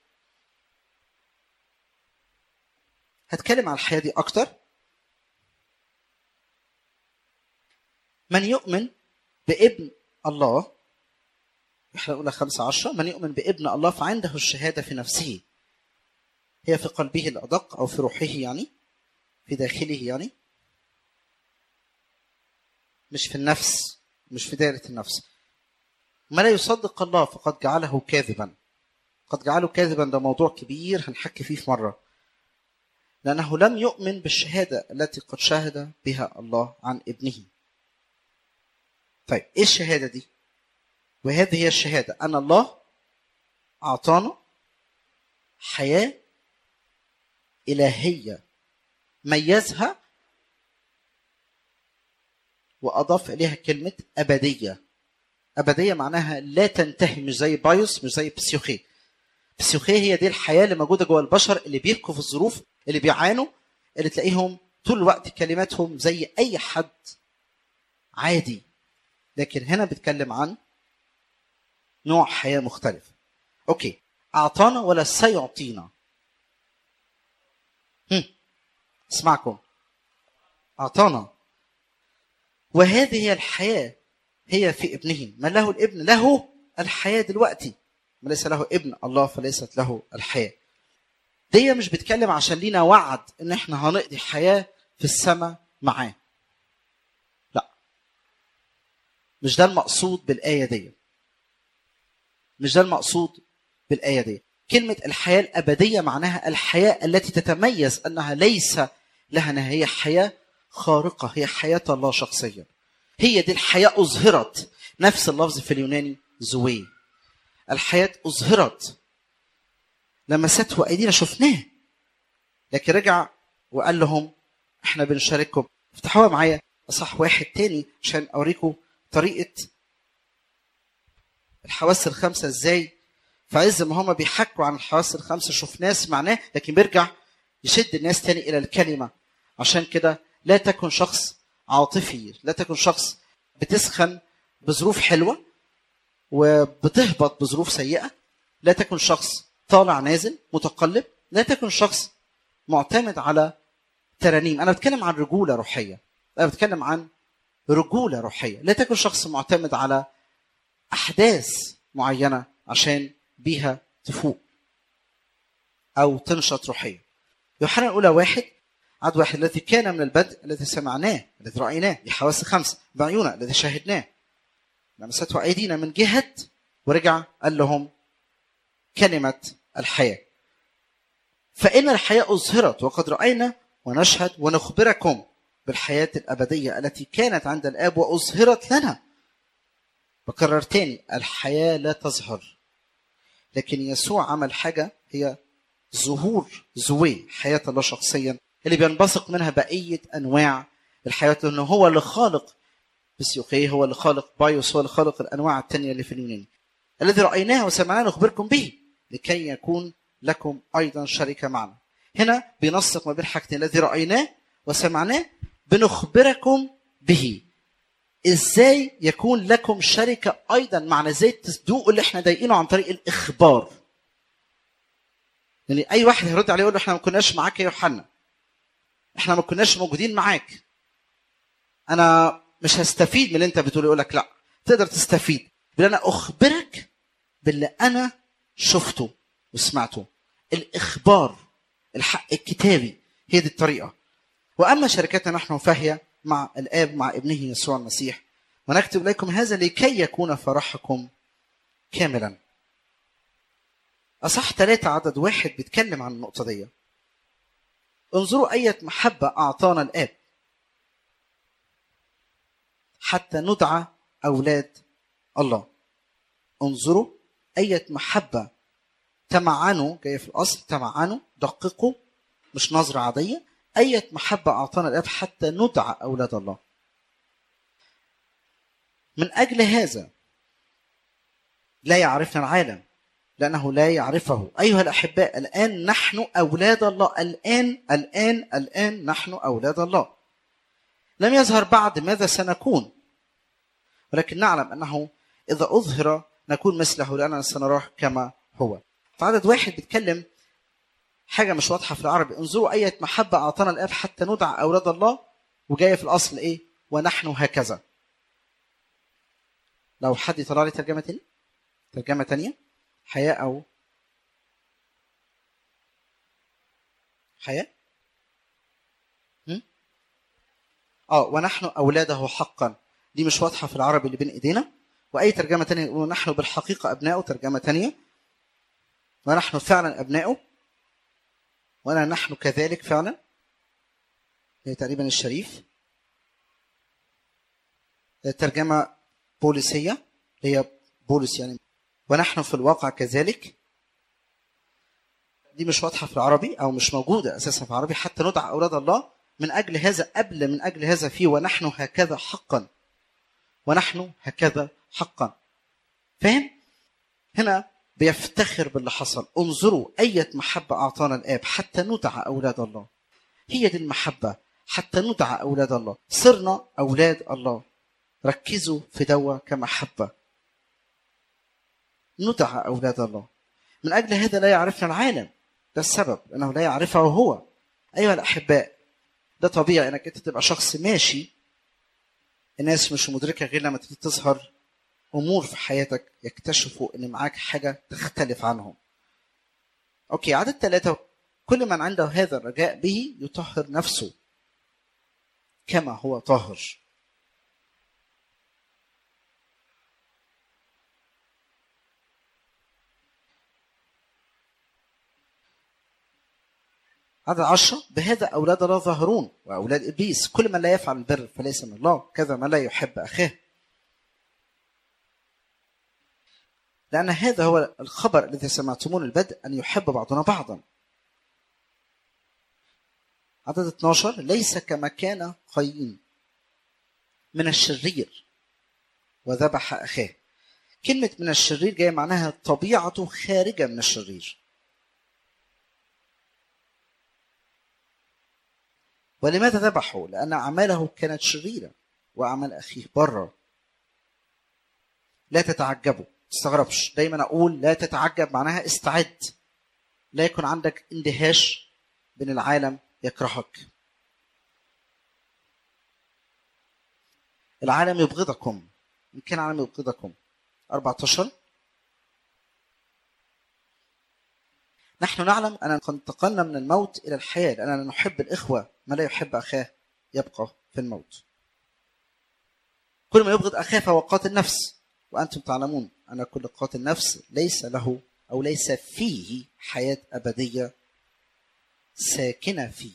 هتكلم عن الحياة دي أكتر من يؤمن بابن الله احنا نقول خمسة عشرة من يؤمن بابن الله فعنده الشهادة في نفسه هي في قلبه الأدق أو في روحه يعني في داخله يعني مش في النفس مش في دائرة النفس ما لا يصدق الله فقد جعله كاذبا قد جعله كاذبا ده موضوع كبير هنحكي فيه في مرة لأنه لم يؤمن بالشهادة التي قد شهد بها الله عن ابنه طيب إيه الشهادة دي؟ وهذه هي الشهادة أن الله أعطانا حياة إلهية ميزها وأضاف إليها كلمة أبدية أبدية معناها لا تنتهي مش زي بايوس مش زي بسيوخي بسيوخي هي دي الحياة اللي موجودة جوه البشر اللي بيبكوا في الظروف اللي بيعانوا اللي تلاقيهم طول الوقت كلماتهم زي أي حد عادي لكن هنا بيتكلم عن نوع حياة مختلف أوكي أعطانا ولا سيعطينا هم. اسمعكم أعطانا وهذه هي الحياة هي في ابنه من له الابن له الحياة دلوقتي من ليس له ابن الله فليست له الحياة دي مش بتكلم عشان لينا وعد ان احنا هنقضي حياة في السماء معاه لا مش ده المقصود بالآية دي مش ده المقصود بالآية دي كلمة الحياة الأبدية معناها الحياة التي تتميز أنها ليس لها نهاية حياة خارقة هي حياة الله شخصيا هي دي الحياة أظهرت نفس اللفظ في اليوناني زوي الحياة أظهرت لمسته أيدينا شفناه لكن رجع وقال لهم احنا بنشارككم افتحوها معايا اصح واحد تاني عشان اوريكم طريقة الحواس الخمسة ازاي فعز ما هما بيحكوا عن الحواس الخمسة شفناه سمعناه لكن بيرجع يشد الناس تاني إلى الكلمة عشان كده لا تكن شخص عاطفي لا تكن شخص بتسخن بظروف حلوة وبتهبط بظروف سيئة لا تكن شخص طالع نازل متقلب لا تكن شخص معتمد على ترانيم أنا بتكلم عن رجولة روحية أنا بتكلم عن رجولة روحية لا تكن شخص معتمد على أحداث معينة عشان بيها تفوق أو تنشط روحيا يوحنا الأولى واحد عدد واحد الذي كان من البدء الذي سمعناه الذي رأيناه بحواس خمسة بعيونا الذي شاهدناه لمسته أيدينا من جهة ورجع قال لهم كلمة الحياة فإن الحياة أظهرت وقد رأينا ونشهد ونخبركم بالحياة الأبدية التي كانت عند الآب وأظهرت لنا بكرر تاني الحياة لا تظهر لكن يسوع عمل حاجة هي ظهور زوي حياة الله شخصيا اللي بينبثق منها بقية أنواع الحياة لأنه هو اللي خالق بسيوخيه هو اللي خالق بايوس هو اللي خالق الأنواع التانية اللي في اليوناني الذي رأيناه وسمعناه نخبركم به لكي يكون لكم أيضا شركة معنا هنا بينسق ما بين حاجتين الذي رأيناه وسمعناه بنخبركم به ازاي يكون لكم شركه ايضا معنا ازاي تصدقوا اللي احنا ضايقينه عن طريق الاخبار يعني اي واحد هيرد عليه يقول له احنا ما كناش معاك يا يوحنا احنا ما كناش موجودين معاك انا مش هستفيد من اللي انت بتقوله يقول لك لا تقدر تستفيد بان انا اخبرك باللي انا شفته وسمعته الاخبار الحق الكتابي هي دي الطريقه واما شركتنا نحن فهي مع الاب مع ابنه يسوع المسيح ونكتب اليكم هذا لكي يكون فرحكم كاملا اصح ثلاثة عدد واحد بيتكلم عن النقطة دي انظروا أية محبة أعطانا الآب حتى ندعى أولاد الله انظروا أية محبة تمعنوا جاية في الأصل تمعنوا دققوا مش نظرة عادية أية محبة أعطانا الآب حتى ندعى أولاد الله من أجل هذا لا يعرفنا العالم لأنه لا يعرفه أيها الأحباء الآن نحن أولاد الله الآن الآن الآن نحن أولاد الله لم يظهر بعد ماذا سنكون ولكن نعلم أنه إذا أظهر نكون مثله لأننا سنراه كما هو في عدد واحد بيتكلم حاجة مش واضحة في العربي انظروا أية محبة أعطانا الآب حتى ندعى أولاد الله وجاية في الأصل إيه ونحن هكذا لو حد يطلع لي ترجمة تاني ترجمة تانية حياة أو حياة هم؟ اه ونحن أولاده حقا دي مش واضحة في العربي اللي بين إيدينا وأي ترجمة تانية يقولوا نحن بالحقيقة أبنائه ترجمة تانية ونحن فعلا أبنائه وأنا نحن كذلك فعلا هي تقريبا الشريف ترجمة بوليسية هي بولس يعني ونحن في الواقع كذلك دي مش واضحة في العربي أو مش موجودة أساسا في العربي حتى ندعى أولاد الله من أجل هذا قبل من أجل هذا فيه ونحن هكذا حقا ونحن هكذا حقا فاهم؟ هنا بيفتخر باللي حصل انظروا أية محبة أعطانا الآب حتى ندعى أولاد الله هي دي المحبة حتى ندعى أولاد الله صرنا أولاد الله ركزوا في دوا كمحبة ندعى أولاد الله من أجل هذا لا يعرفنا العالم ده السبب أنه لا يعرفه هو أيها الأحباء ده طبيعي أنك أنت تبقى شخص ماشي الناس مش مدركة غير لما تبتدي تظهر أمور في حياتك يكتشفوا أن معاك حاجة تختلف عنهم أوكي عدد ثلاثة كل من عنده هذا الرجاء به يطهر نفسه كما هو طاهر عدد عشرة بهذا أولاد الله ظاهرون وأولاد إبليس كل من لا يفعل البر فليس من الله كذا من لا يحب أخاه لأن هذا هو الخبر الذي سمعتمون البدء أن يحب بعضنا بعضا عدد 12 ليس كما كان قايين من الشرير وذبح أخاه كلمة من الشرير جاية معناها طبيعته خارجة من الشرير ولماذا ذبحه؟ لأن أعماله كانت شريرة وأعمال أخيه بره لا تتعجبوا تستغربش دايما أقول لا تتعجب معناها استعد لا يكون عندك اندهاش بين العالم يكرهك العالم يبغضكم إن كان العالم يبغضكم 14 نحن نعلم أن قد انتقلنا من الموت إلى الحياة لأننا نحب الإخوة ما لا يحب أخاه يبقى في الموت كل ما يبغض أخاه فهو قاتل نفس وأنتم تعلمون أن كل قاتل نفس ليس له أو ليس فيه حياة أبدية ساكنة فيه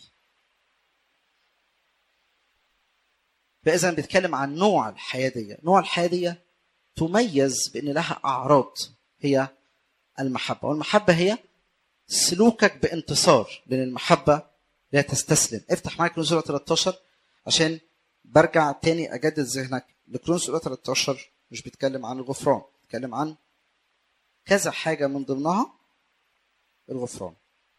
فإذا بيتكلم عن نوع الحياة دي نوع الحياة دي تميز بأن لها أعراض هي المحبة والمحبة هي سلوكك بانتصار لأن المحبة لا تستسلم افتح معاك كرونس 13 عشان برجع تاني أجدد ذهنك لكرونس 13 مش بيتكلم عن الغفران بيتكلم عن كذا حاجة من ضمنها الغفران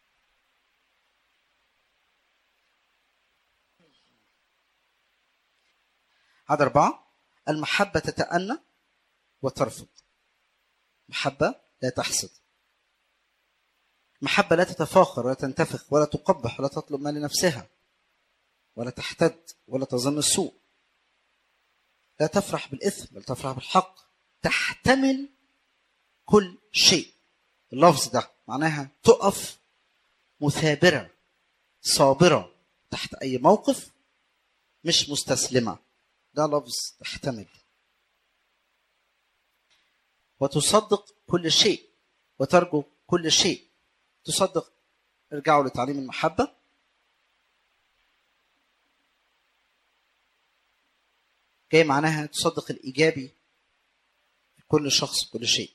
عدد أربعة المحبة تتأنى وترفض محبة لا تحسد محبة لا تتفاخر ولا تنتفخ ولا تقبح ولا تطلب ما لنفسها ولا تحتد ولا تظن السوء لا تفرح بالإثم بل تفرح بالحق تحتمل كل شيء اللفظ ده معناها تقف مثابرة صابرة تحت أي موقف مش مستسلمة ده لفظ تحتمل وتصدق كل شيء وترجو كل شيء تصدق ارجعوا لتعليم المحبة جاي معناها تصدق الإيجابي في كل شخص كل شيء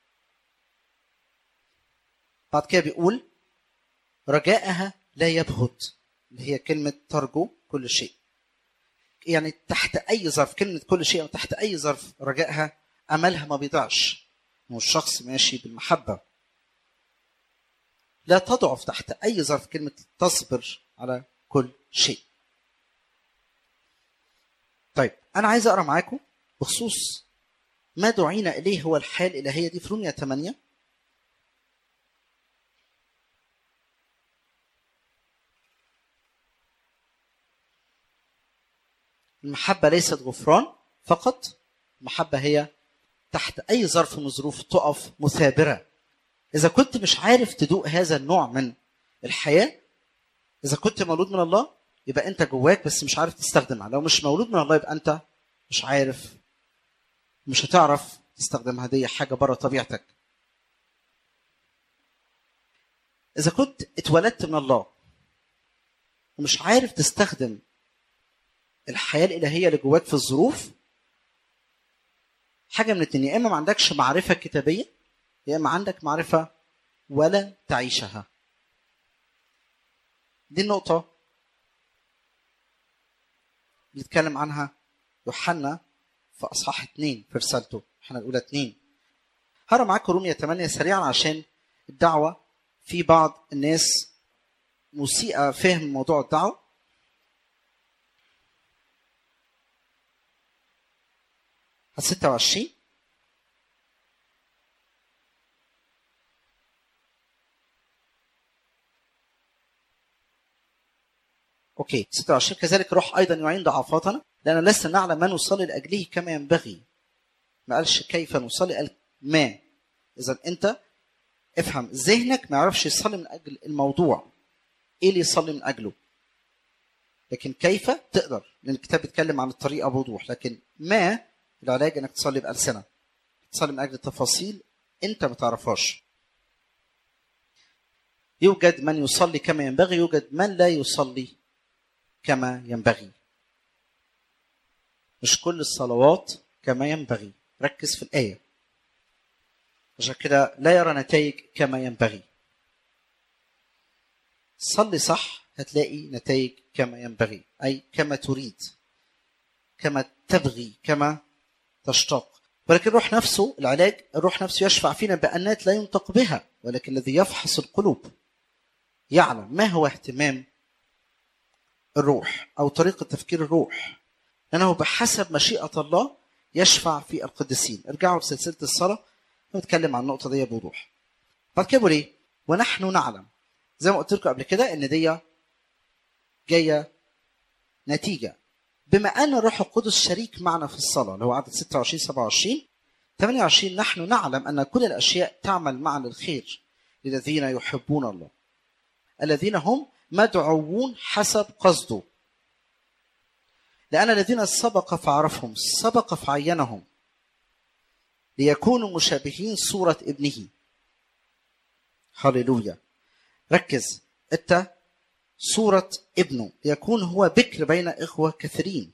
بعد كده بيقول رجاءها لا يبهت اللي هي كلمة ترجو كل شيء يعني تحت أي ظرف كلمة كل شيء أو تحت أي ظرف رجائها أملها ما بيضيعش هو الشخص ماشي بالمحبة لا تضعف تحت أي ظرف كلمة تصبر على كل شيء طيب أنا عايز أقرأ معاكم بخصوص ما دعينا إليه هو الحياة الإلهية دي في رومية 8 المحبة ليست غفران فقط المحبة هي تحت أي ظرف من الظروف تقف مثابرة إذا كنت مش عارف تدوق هذا النوع من الحياة إذا كنت مولود من الله يبقى أنت جواك بس مش عارف تستخدمها لو مش مولود من الله يبقى أنت مش عارف مش هتعرف تستخدمها دي حاجة بره طبيعتك إذا كنت اتولدت من الله ومش عارف تستخدم الحياه الالهيه اللي جواك في الظروف حاجه من اتنين يا اما ما عندكش معرفه كتابيه يا اما عندك معرفه ولا تعيشها دي النقطه بيتكلم عنها يوحنا في اصحاح اتنين في رسالته يوحنا الاولى اتنين هقرا معاكم رومية 8 سريعا عشان الدعوه في بعض الناس مسيئه فهم موضوع الدعوه على 26 اوكي 26 كذلك روح ايضا يعين ضعفاتنا لان لسنا نعلم ما نصلي لاجله كما ينبغي ما قالش كيف نصلي قال ما اذا انت افهم ذهنك ما يعرفش يصلي من اجل الموضوع ايه اللي يصلي من اجله لكن كيف تقدر لان الكتاب بيتكلم عن الطريقه بوضوح لكن ما العلاج انك تصلي بألسنة تصلي من اجل تفاصيل انت ما تعرفهاش يوجد من يصلي كما ينبغي يوجد من لا يصلي كما ينبغي مش كل الصلوات كما ينبغي ركز في الآية عشان كده لا يرى نتائج كما ينبغي صلي صح هتلاقي نتائج كما ينبغي أي كما تريد كما تبغي كما تشتاق ولكن الروح نفسه العلاج الروح نفسه يشفع فينا بأنات لا ينطق بها ولكن الذي يفحص القلوب يعلم ما هو اهتمام الروح أو طريقة تفكير الروح لأنه بحسب مشيئة الله يشفع في القديسين ارجعوا لسلسلة الصلاة ونتكلم عن النقطة دي بوضوح بعد كده بيقول ايه ونحن نعلم زي ما قلت لكم قبل كده ان دي جايه نتيجه بما ان الروح القدس شريك معنا في الصلاه اللي هو عدد 26 27 28 نحن نعلم ان كل الاشياء تعمل معا للخير للذين يحبون الله الذين هم مدعوون حسب قصده لأن الذين سبق فعرفهم سبق فعينهم ليكونوا مشابهين صورة ابنه هللويا ركز انت صورة ابنه ليكون هو بكر بين إخوة كثيرين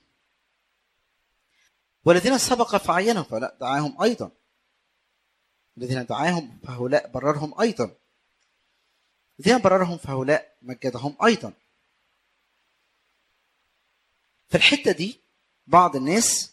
والذين سبق فعينهم فلا دعاهم أيضا الذين دعاهم فهؤلاء بررهم أيضا الذين بررهم فهؤلاء مجدهم أيضا في الحتة دي بعض الناس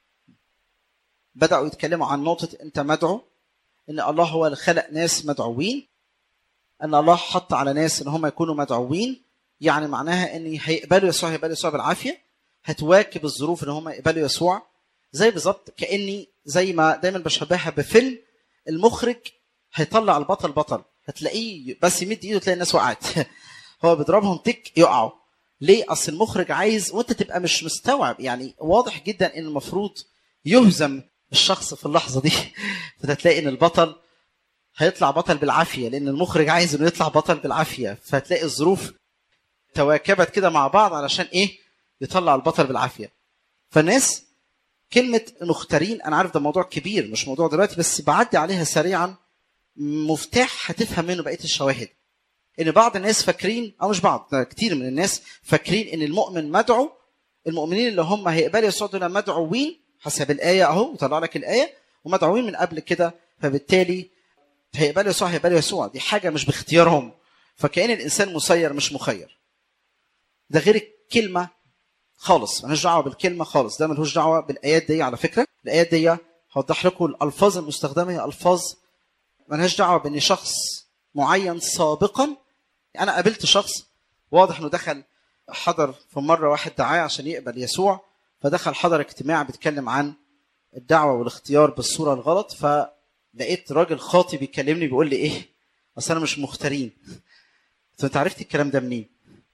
بدأوا يتكلموا عن نقطة أنت مدعو إن الله هو اللي خلق ناس مدعوين ان الله حط على ناس ان هم يكونوا مدعوين يعني معناها ان هيقبلوا يسوع هيقبلوا يسوع بالعافيه هتواكب الظروف ان هم يقبلوا يسوع زي بالظبط كاني زي ما دايما بشبهها بفيلم المخرج هيطلع البطل بطل هتلاقيه بس يمد ايده تلاقي الناس وقعت هو بيضربهم تك يقعوا ليه اصل المخرج عايز وانت تبقى مش مستوعب يعني واضح جدا ان المفروض يهزم الشخص في اللحظه دي فتلاقي ان البطل هيطلع بطل بالعافيه لان المخرج عايز انه يطلع بطل بالعافيه فتلاقي الظروف تواكبت كده مع بعض علشان ايه يطلع البطل بالعافيه فالناس كلمه مختارين انا عارف ده موضوع كبير مش موضوع دلوقتي بس بعدي عليها سريعا مفتاح هتفهم منه بقيه الشواهد ان بعض الناس فاكرين او مش بعض ده كتير من الناس فاكرين ان المؤمن مدعو المؤمنين اللي هم هيقبلوا يسوع دول مدعوين حسب الايه اهو وطلع لك الايه ومدعوين من قبل كده فبالتالي هيقبلوا يسوع هيقبلوا يسوع دي حاجه مش باختيارهم فكأن الانسان مسير مش مخير ده غير الكلمه خالص ملوش دعوه بالكلمه خالص ده ملوش دعوه بالايات دي على فكره الايات دي هوضح لكم الالفاظ المستخدمه هي الفاظ ملهاش دعوه بان شخص معين سابقا انا قابلت شخص واضح انه دخل حضر في مره واحد دعاه عشان يقبل يسوع فدخل حضر اجتماع بيتكلم عن الدعوه والاختيار بالصوره الغلط فلقيت راجل خاطي بيكلمني بيقول لي ايه اصل انا مش مختارين انت عرفت الكلام ده منين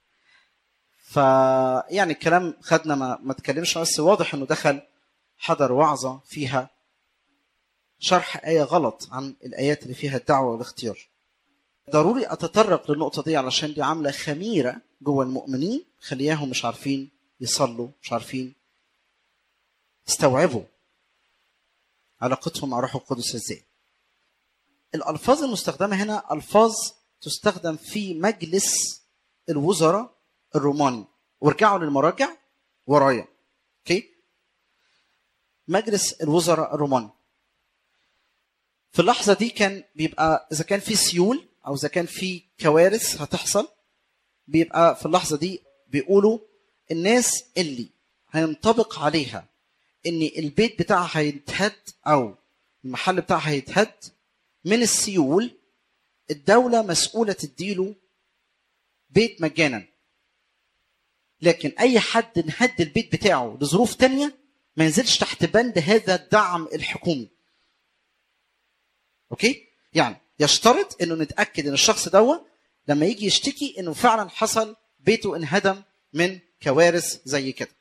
ف يعني الكلام خدنا ما ما اتكلمش بس واضح انه دخل حضر وعظه فيها شرح ايه غلط عن الايات اللي فيها الدعوه والاختيار ضروري اتطرق للنقطه دي علشان دي عامله خميره جوه المؤمنين خلياهم مش عارفين يصلوا مش عارفين يستوعبوا علاقتهم مع روح القدس ازاي الالفاظ المستخدمه هنا الفاظ تستخدم في مجلس الوزراء الروماني وارجعوا للمراجع ورايا اوكي مجلس الوزراء الروماني في اللحظه دي كان بيبقى اذا كان في سيول او اذا كان في كوارث هتحصل بيبقى في اللحظه دي بيقولوا الناس اللي هينطبق عليها ان البيت بتاعها هيتهد او المحل بتاعها هيتهد من السيول الدولة مسؤولة تديله بيت مجانا لكن أي حد انهد البيت بتاعه لظروف تانية ما ينزلش تحت بند هذا الدعم الحكومي أوكي؟ يعني يشترط انه نتاكد ان الشخص دوت لما يجي يشتكي انه فعلا حصل بيته انهدم من كوارث زي كده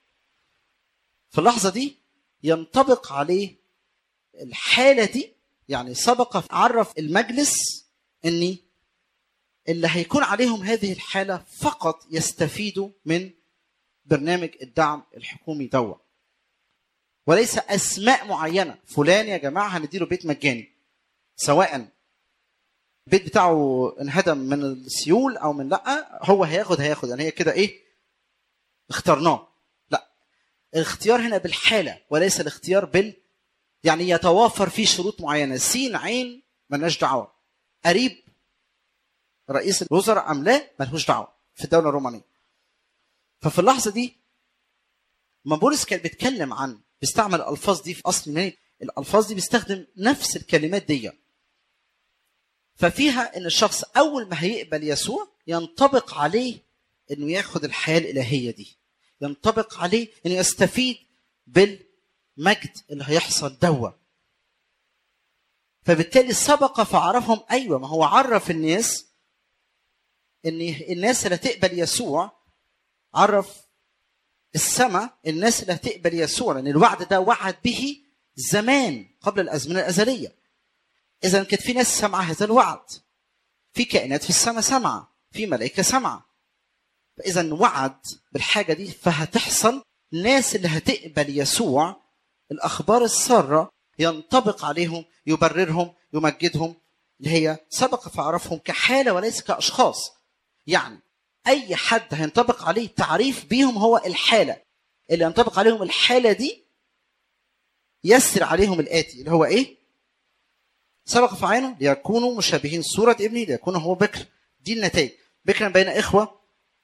في اللحظه دي ينطبق عليه الحاله دي يعني سبق عرف المجلس ان اللي هيكون عليهم هذه الحاله فقط يستفيدوا من برنامج الدعم الحكومي دوت وليس اسماء معينه فلان يا جماعه هنديله بيت مجاني سواء البيت بتاعه انهدم من السيول او من لا هو هياخد هياخد يعني هي كده ايه اخترناه لا الاختيار هنا بالحاله وليس الاختيار بال يعني يتوافر فيه شروط معينه سين عين ملناش دعوه قريب رئيس الوزراء ام لا ملهوش دعوه في الدوله الرومانيه ففي اللحظه دي ما بولس كان بيتكلم عن بيستعمل الالفاظ دي في اصل اليوناني الالفاظ دي بيستخدم نفس الكلمات دي ففيها ان الشخص اول ما هيقبل يسوع ينطبق عليه انه ياخد الحياه الالهيه دي ينطبق عليه انه يستفيد بالمجد اللي هيحصل دوا فبالتالي سبق فعرفهم ايوه ما هو عرف الناس ان الناس اللي هتقبل يسوع عرف السماء الناس اللي هتقبل يسوع لان الوعد ده وعد به زمان قبل الازمنه الازليه اذا كانت في ناس سمع هذا الوعد في كائنات في السماء سمعة في ملائكة سمعة فإذا وعد بالحاجة دي فهتحصل الناس اللي هتقبل يسوع الأخبار السارة ينطبق عليهم يبررهم يمجدهم اللي هي سبق فعرفهم كحالة وليس كأشخاص يعني أي حد هينطبق عليه تعريف بيهم هو الحالة اللي ينطبق عليهم الحالة دي يسر عليهم الآتي اللي هو إيه؟ سبق في عينه ليكونوا مشابهين صورة ابني ليكون هو بكر دي النتائج بكرا بين إخوة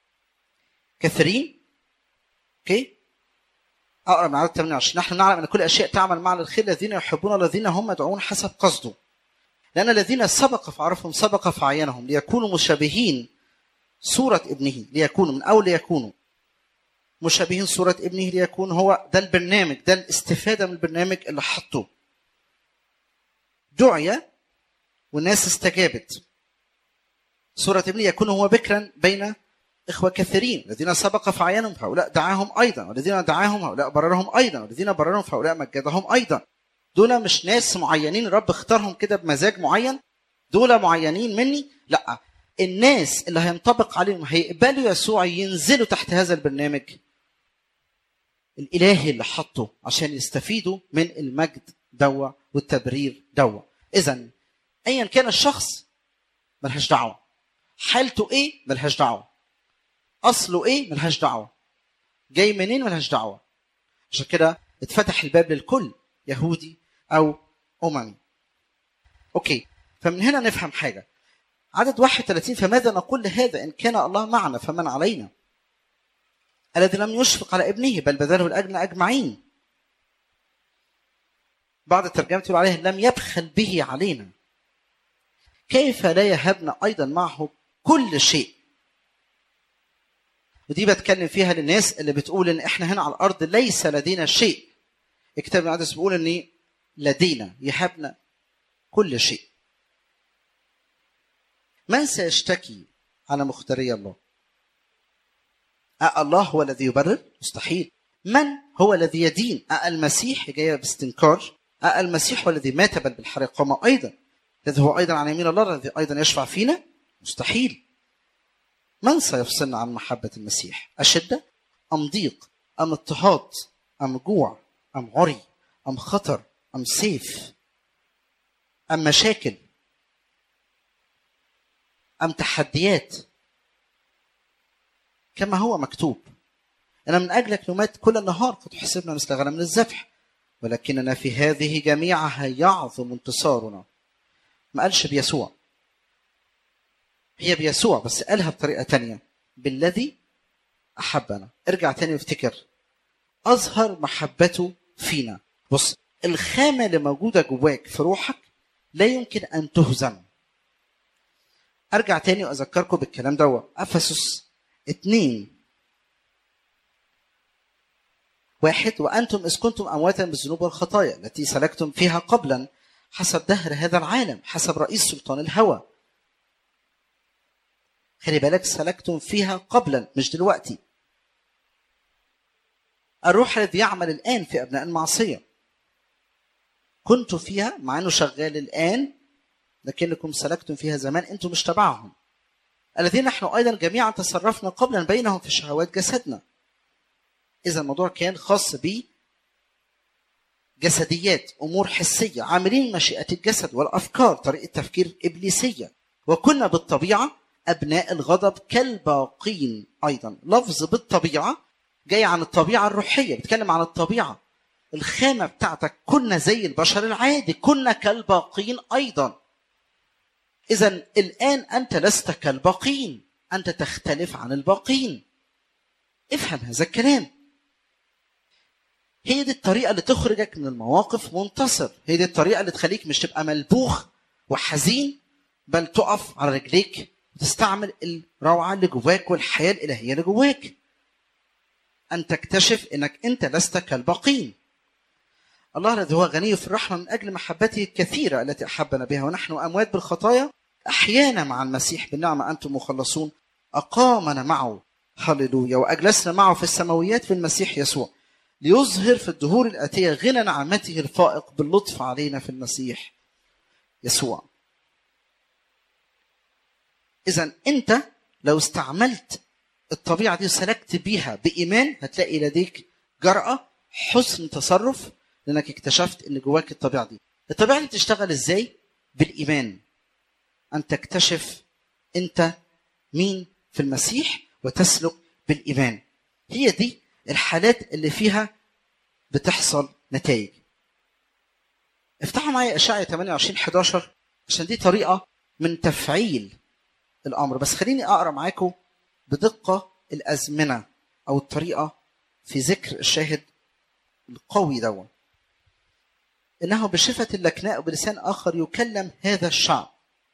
كثيرين اوكي اقرا من عدد 28 نحن نعلم ان كل اشياء تعمل مع الخير الذين يحبون الذين هم مدعون حسب قصده لان الذين سبق فعرفهم سبق فعينهم ليكونوا مشابهين صورة ابنه ليكونوا من اول ليكونوا مشابهين صورة ابنه ليكون هو ده البرنامج ده الاستفادة من البرنامج اللي حطه دعي والناس استجابت سورة ابن يكون هو بكرا بين إخوة كثيرين الذين سبق فعينهم فهؤلاء دعاهم أيضا والذين دعاهم هؤلاء بررهم أيضا والذين بررهم فهؤلاء مجدهم أيضا دول مش ناس معينين الرب اختارهم كده بمزاج معين دول معينين مني لا الناس اللي هينطبق عليهم هيقبلوا يسوع ينزلوا تحت هذا البرنامج الالهي اللي حطه عشان يستفيدوا من المجد دوا والتبرير دوا اذا ايا كان الشخص ملهاش دعوه حالته ايه ملهاش دعوه اصله ايه ملهاش دعوه جاي منين ملهاش دعوه عشان كده اتفتح الباب للكل يهودي او اممي اوكي فمن هنا نفهم حاجه عدد 31 فماذا نقول لهذا ان كان الله معنا فمن علينا الذي لم يشفق على ابنه بل بذله لاجلنا اجمعين بعض الترجمه تقول عليه لم يبخل به علينا كيف لا يهبنا ايضا معه كل شيء ودي بتكلم فيها للناس اللي بتقول ان احنا هنا على الارض ليس لدينا شيء الكتاب المقدس بيقول ان لدينا يهبنا كل شيء من سيشتكي على مختاري الله أه الله هو الذي يبرر مستحيل من هو الذي يدين أه المسيح جاية باستنكار أه المسيح هو الذي مات بل بالحريق قام أيضا الذي هو أيضا عن يمين الله الذي أيضا يشفع فينا مستحيل من سيفصلنا عن محبة المسيح أشدة أم ضيق أم اضطهاد أم جوع أم عري أم خطر أم سيف أم مشاكل أم تحديات كما هو مكتوب أنا من أجلك نمات كل النهار قد حسبنا مثل غنم للذبح ولكننا في هذه جميعها يعظم انتصارنا ما قالش بيسوع هي بيسوع بس قالها بطريقة تانية بالذي أحبنا ارجع تاني وافتكر أظهر محبته فينا بص الخامة اللي موجودة جواك في روحك لا يمكن أن تهزم أرجع تاني وأذكركم بالكلام ده أفسس اتنين واحد وأنتم إذ كنتم أمواتا بالذنوب والخطايا التي سلكتم فيها قبلا حسب دهر هذا العالم حسب رئيس سلطان الهوى خلي بالك سلكتم فيها قبلا مش دلوقتي الروح الذي يعمل الآن في أبناء المعصية كنتوا فيها مع أنه شغال الآن لكنكم سلكتم فيها زمان أنتم مش تبعهم الذين نحن أيضا جميعا تصرفنا قبلا بينهم في شهوات جسدنا إذا الموضوع كان خاص ب جسديات أمور حسية عاملين مشيئة الجسد والأفكار طريقة تفكير إبليسية وكنا بالطبيعة أبناء الغضب كالباقين أيضا لفظ بالطبيعة جاي عن الطبيعة الروحية بيتكلم عن الطبيعة الخامة بتاعتك كنا زي البشر العادي كنا كالباقين أيضا إذا الآن أنت لست كالباقين أنت تختلف عن الباقين افهم هذا الكلام هي دي الطريقة اللي تخرجك من المواقف منتصر هي دي الطريقة اللي تخليك مش تبقى ملبوخ وحزين بل تقف على رجليك وتستعمل الروعة اللي جواك والحياة الإلهية اللي جواك أن تكتشف أنك أنت لست كالباقين الله الذي هو غني في الرحمة من أجل محبته الكثيرة التي أحبنا بها ونحن أموات بالخطايا أحيانا مع المسيح بالنعمة أنتم مخلصون أقامنا معه هللويا وأجلسنا معه في السماويات في المسيح يسوع ليظهر في الدهور الآتية غنى نعمته الفائق باللطف علينا في المسيح يسوع إذا أنت لو استعملت الطبيعة دي وسلكت بيها بإيمان هتلاقي لديك جرأة حسن تصرف لأنك اكتشفت إن جواك الطبيعة دي الطبيعة دي بتشتغل إزاي؟ بالإيمان أن تكتشف أنت مين في المسيح وتسلك بالإيمان هي دي الحالات اللي فيها بتحصل نتائج افتحوا معايا اشعيا 28 11 عشان دي طريقه من تفعيل الامر بس خليني اقرا معاكم بدقه الازمنه او الطريقه في ذكر الشاهد القوي دون انه بشفه اللكناء وبلسان اخر يكلم هذا الشعب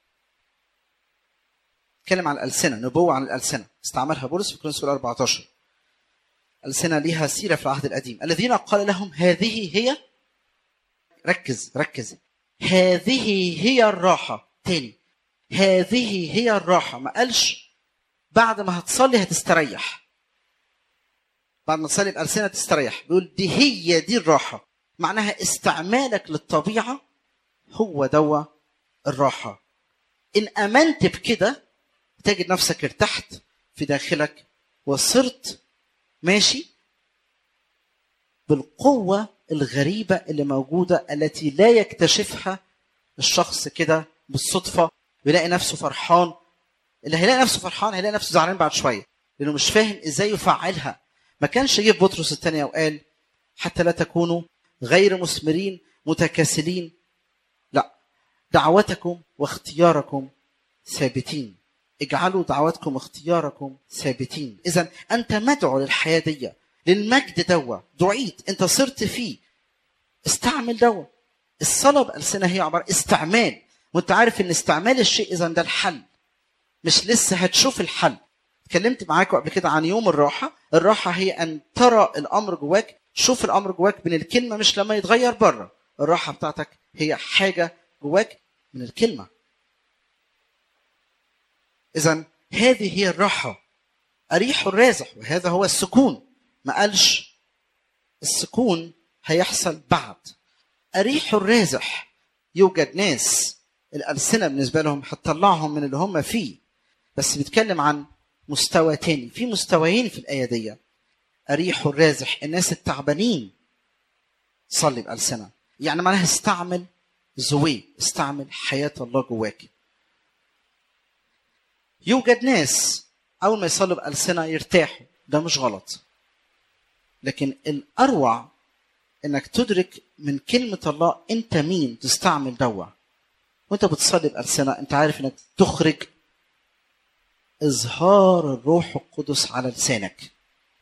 اتكلم عن الالسنه نبوه عن الالسنه استعملها بولس في كورنثوس 14 ألسنة لها سيرة في العهد القديم الذين قال لهم هذه هي ركز ركز هذه هي الراحة تاني هذه هي الراحة ما قالش بعد ما هتصلي هتستريح بعد ما تصلي بألسنة تستريح بيقول دي هي دي الراحة معناها استعمالك للطبيعة هو دوا الراحة إن آمنت بكده تجد نفسك ارتحت في داخلك وصرت ماشي بالقوة الغريبة اللي موجودة التي لا يكتشفها الشخص كده بالصدفة بيلاقي نفسه فرحان اللي هيلاقي نفسه فرحان هيلاقي نفسه زعلان بعد شوية لأنه مش فاهم إزاي يفعلها ما كانش جه بطرس الثانية وقال حتى لا تكونوا غير مثمرين متكاسلين لا دعوتكم واختياركم ثابتين اجعلوا دعواتكم واختياركم ثابتين اذا انت مدعو للحياه دي للمجد دوا دعيت انت صرت فيه استعمل دوا الصلاه بالسنه هي عباره استعمال وانت عارف ان استعمال الشيء اذا ده الحل مش لسه هتشوف الحل اتكلمت معاكم قبل كده عن يوم الراحه الراحه هي ان ترى الامر جواك شوف الامر جواك من الكلمه مش لما يتغير بره الراحه بتاعتك هي حاجه جواك من الكلمه اذا هذه هي الراحه اريح الرازح وهذا هو السكون ما قالش السكون هيحصل بعد اريح الرازح يوجد ناس الالسنه بالنسبه لهم هتطلعهم من اللي هم فيه بس بيتكلم عن مستوى تاني في مستويين في الايه دي اريح الرازح الناس التعبانين صلي بألسنة يعني معناها استعمل زوي استعمل حياة الله جواك يوجد ناس أول ما يصلوا بألسنة يرتاحوا ده مش غلط لكن الأروع إنك تدرك من كلمة الله أنت مين تستعمل دوا وأنت بتصلي بألسنة أنت عارف إنك تخرج إظهار الروح القدس على لسانك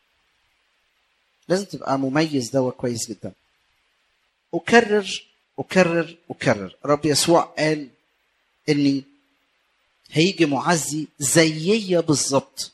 لازم تبقى مميز دوا كويس جدا أكرر أكرر أكرر رب يسوع قال إني هيجي معزي زيي بالظبط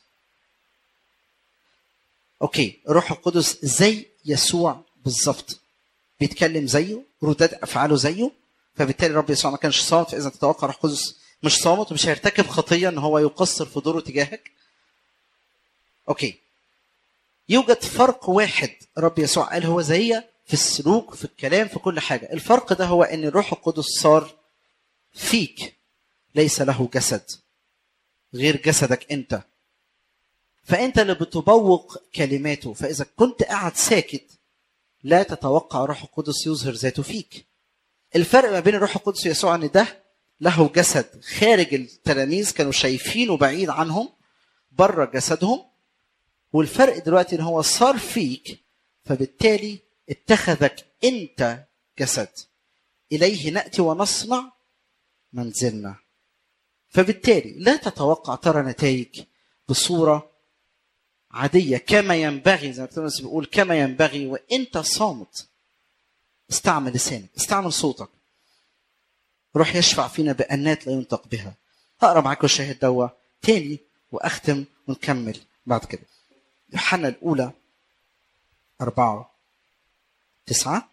أوكي الروح القدس زي يسوع بالظبط بيتكلم زيه رداد أفعاله زيه فبالتالي رب يسوع ما كانش صامت فإذا تتوقع روح القدس مش صامت ومش هيرتكب خطية إن هو يقصر في دوره تجاهك أوكي يوجد فرق واحد رب يسوع قال هو زي في السلوك في الكلام في كل حاجة الفرق ده هو ان الروح القدس صار فيك ليس له جسد غير جسدك انت فانت اللي بتبوق كلماته فاذا كنت قاعد ساكت لا تتوقع الروح القدس يظهر ذاته فيك الفرق ما بين الروح القدس ويسوع ان ده له جسد خارج التلاميذ كانوا شايفينه بعيد عنهم بره جسدهم والفرق دلوقتي ان هو صار فيك فبالتالي اتخذك انت جسد اليه ناتي ونصنع منزلنا فبالتالي لا تتوقع ترى نتائج بصوره عاديه كما ينبغي زي ما بيقول كما ينبغي وانت صامت استعمل لسانك استعمل صوتك روح يشفع فينا بأنات لا ينطق بها هقرا معاكم الشاهد دوا تاني واختم ونكمل بعد كده يوحنا الأولى أربعة تسعة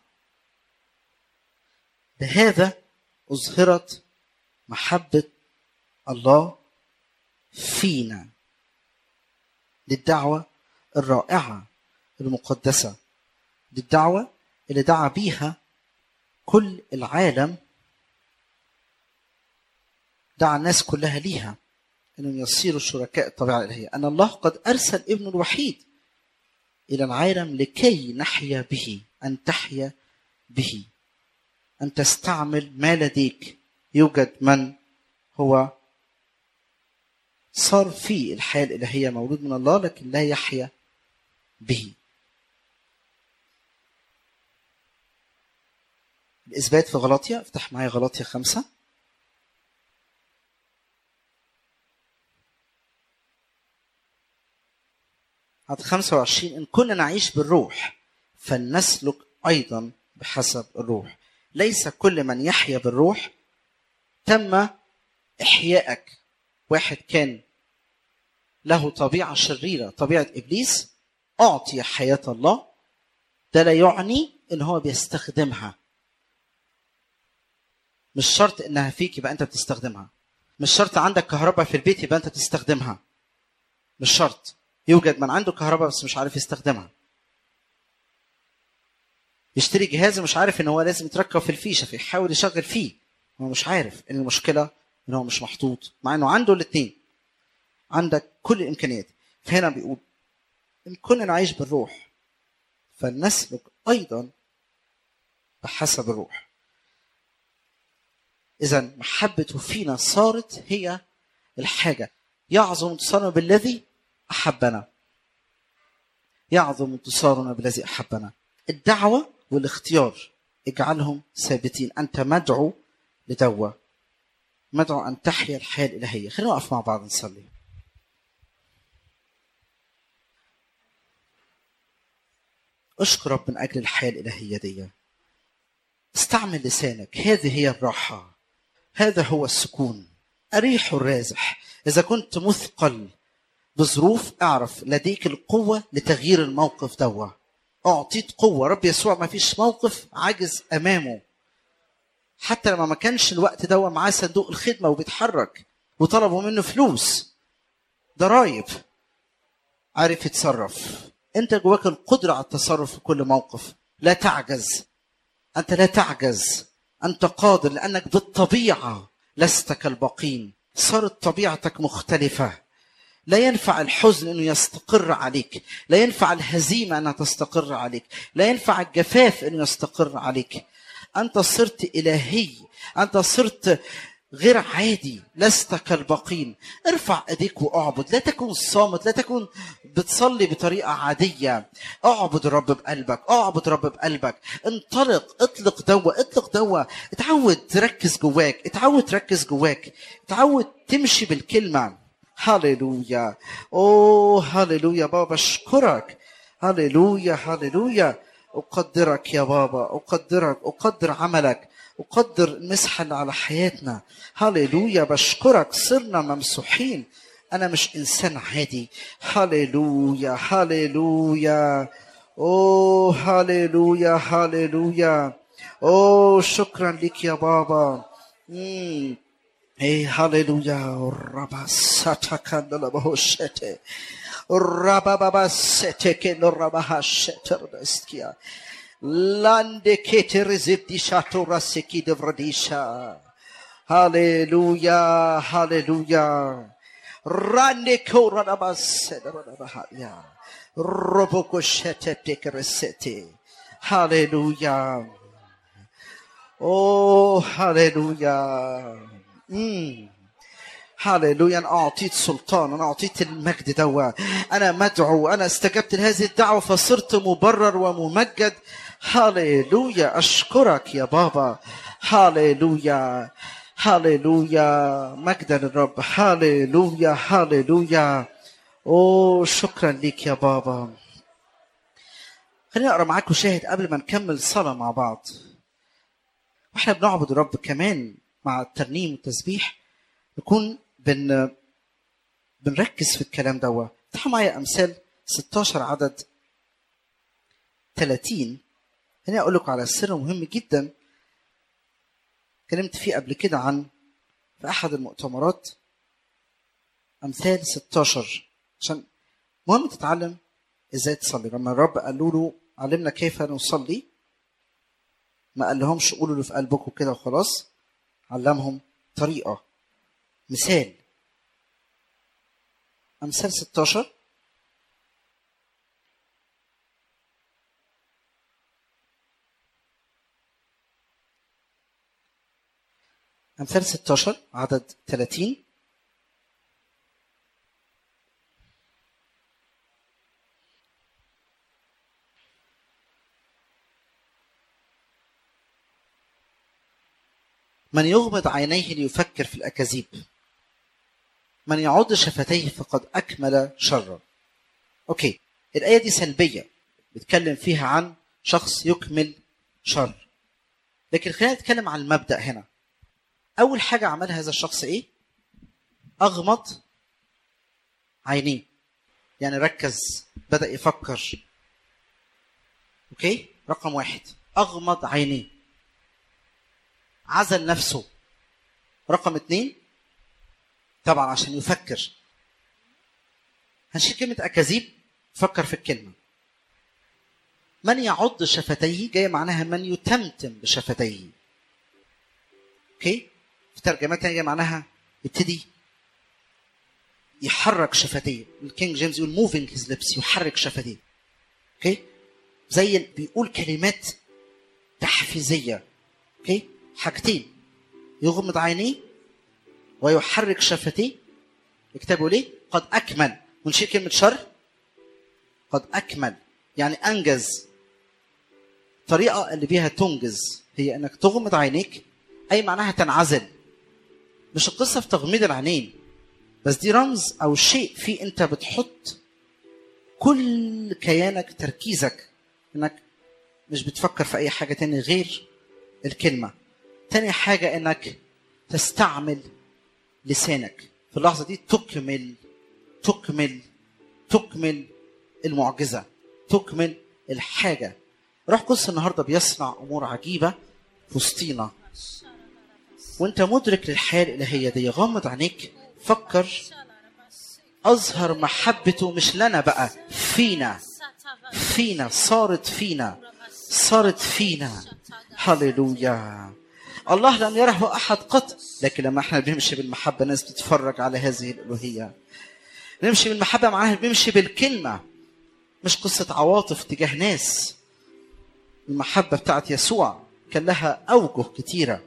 بهذا أظهرت محبة الله فينا للدعوة الرائعة المقدسة للدعوة اللي دعا بيها كل العالم دعا الناس كلها ليها انهم يصيروا شركاء الطبيعه الالهيه ان الله قد ارسل ابنه الوحيد الى العالم لكي نحيا به ان تحيا به ان تستعمل ما لديك يوجد من هو صار في الحياه الالهيه مولود من الله لكن لا يحيا به الاثبات في غلاطيا افتح معايا غلاطيا خمسه عدد 25 إن كنا نعيش بالروح فلنسلك أيضا بحسب الروح ليس كل من يحيا بالروح تم إحيائك واحد كان له طبيعة شريرة طبيعة إبليس أعطي حياة الله ده لا يعني إن هو بيستخدمها مش شرط إنها فيك يبقى أنت بتستخدمها مش شرط عندك كهرباء في البيت يبقى أنت بتستخدمها مش شرط يوجد من عنده كهرباء بس مش عارف يستخدمها يشتري جهاز مش عارف ان هو لازم يتركب في الفيشه فيحاول يشغل فيه هو مش عارف ان المشكله ان هو مش محطوط مع انه عنده الاثنين عندك كل الامكانيات فهنا بيقول ان كنا نعيش بالروح فلنسلك ايضا بحسب الروح اذا محبته فينا صارت هي الحاجه يعظم انتصارنا بالذي احبنا يعظم انتصارنا بالذي احبنا الدعوه والاختيار اجعلهم ثابتين انت مدعو لدوا مدعو ان تحيا الحياه الالهيه خلينا نقف مع بعض نصلي اشكر رب من اجل الحياه الالهيه دي استعمل لسانك هذه هي الراحه هذا هو السكون اريح الرازح اذا كنت مثقل بظروف اعرف لديك القوه لتغيير الموقف دوا اعطيت قوه رب يسوع ما فيش موقف عاجز امامه حتى لما ما كانش الوقت دوا معاه صندوق الخدمه وبيتحرك وطلبوا منه فلوس ضرايب عارف يتصرف انت جواك القدره على التصرف في كل موقف لا تعجز انت لا تعجز انت قادر لانك بالطبيعه لست كالباقين صارت طبيعتك مختلفه لا ينفع الحزن انه يستقر عليك لا ينفع الهزيمه انها تستقر عليك لا ينفع الجفاف انه يستقر عليك انت صرت الهي انت صرت غير عادي لست كالباقين ارفع ايديك واعبد لا تكن صامت لا تكن بتصلي بطريقه عاديه اعبد الرب بقلبك اعبد الرب بقلبك انطلق اطلق دوا اطلق دوا اتعود تركز جواك اتعود تركز جواك اتعود تمشي بالكلمه هللويا اوه هللويا بابا اشكرك هللويا هللويا اقدرك يا بابا اقدرك اقدر عملك اقدر المسحه اللي على حياتنا هللويا بشكرك صرنا ممسوحين انا مش انسان عادي هللويا هللويا اوه هللويا هللويا اوه شكرا لك يا بابا مم. ايه هللويا ربا ساتاكان لبهوشته ربا بابا ستكن ربا هاشتر بستيا لانده كتر زبدي شاتو راسكي دفرديشا هللويا هللويا راني كورا ربا سدر ربا هاليا ربوكو شتتك رستي هللويا اوه هللويا مم. هللويا انا اعطيت سلطان انا اعطيت المجد دوا انا مدعو انا استجبت لهذه الدعوه فصرت مبرر وممجد هللويا اشكرك يا بابا هللويا هللويا مجدا للرب هللويا هللويا اوه شكرا ليك يا بابا خليني اقرا معاكم شاهد قبل ما نكمل صلاه مع بعض واحنا بنعبد الرب كمان مع الترنيم والتسبيح نكون بن بنركز في الكلام دوا افتحوا معايا امثال 16 عدد 30 هنا اقول لكم على سر مهم جدا اتكلمت فيه قبل كده عن في احد المؤتمرات امثال 16 عشان مهم تتعلم ازاي تصلي لما الرب قالوا له علمنا كيف نصلي ما قال لهمش قولوا اللي في قلبكم كده وخلاص علمهم طريقه مثال امثال 16 امثال 16 عدد 30 من يغمض عينيه ليفكر في الأكاذيب من يعض شفتيه فقد أكمل شرا أوكي الآية دي سلبية بتكلم فيها عن شخص يكمل شر لكن خلينا نتكلم عن المبدأ هنا أول حاجة عملها هذا الشخص إيه؟ أغمض عينيه يعني ركز بدأ يفكر أوكي رقم واحد أغمض عينيه عزل نفسه رقم اتنين طبعا عشان يفكر هنشيل كلمة أكاذيب فكر في الكلمة من يعض شفتيه جاي معناها من يتمتم بشفتيه اوكي في ترجمات تانية جاي معناها يبتدي يحرك شفتيه الكينج جيمس يقول موفينج هيز لبس يحرك شفتيه اوكي زي ال- بيقول كلمات تحفيزيه اوكي حاجتين يغمض عينيه ويحرك شفتيه الكتاب يقول ايه قد اكمل ونشيل كلمه شر قد اكمل يعني انجز الطريقه اللي بيها تنجز هي انك تغمض عينيك اي معناها تنعزل مش القصه في تغميض العينين بس دي رمز او شيء فيه انت بتحط كل كيانك تركيزك انك مش بتفكر في اي حاجه تاني غير الكلمه تاني حاجه انك تستعمل لسانك في اللحظه دي تكمل تكمل تكمل المعجزه تكمل الحاجه روح قدس النهارده بيصنع امور عجيبه في وسطينا وانت مدرك للحياه الالهيه دي غمض عينيك فكر اظهر محبته مش لنا بقى فينا فينا صارت فينا صارت فينا هللويا الله لم يره احد قط لكن لما احنا بنمشي بالمحبه ناس بتتفرج على هذه الالوهيه نمشي بالمحبه معناها بنمشي بالكلمه مش قصه عواطف تجاه ناس المحبه بتاعت يسوع كان لها اوجه كتيره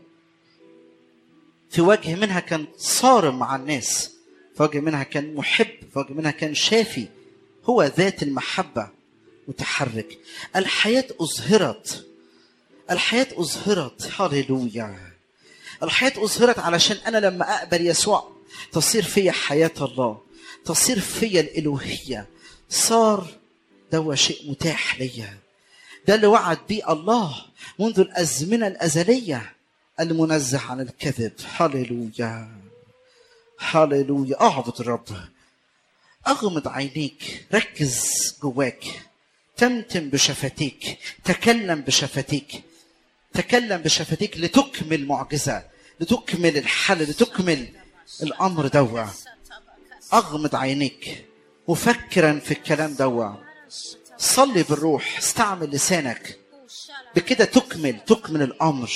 في وجه منها كان صارم مع الناس في وجه منها كان محب في وجه منها كان شافي هو ذات المحبة متحرك الحياة أظهرت الحياة أظهرت هللويا الحياة أظهرت علشان أنا لما أقبل يسوع تصير فيا حياة الله تصير فيا الإلوهية صار ده شيء متاح ليا ده اللي وعد بيه الله منذ الأزمنة الأزلية المنزه عن الكذب هللويا هللويا اعبد الرب اغمض عينيك ركز جواك تمتم بشفتيك تكلم بشفتيك تكلم بشفتيك لتكمل معجزه لتكمل الحل لتكمل الامر دوا اغمض عينيك مفكرا في الكلام دوا صلي بالروح استعمل لسانك بكده تكمل تكمل الامر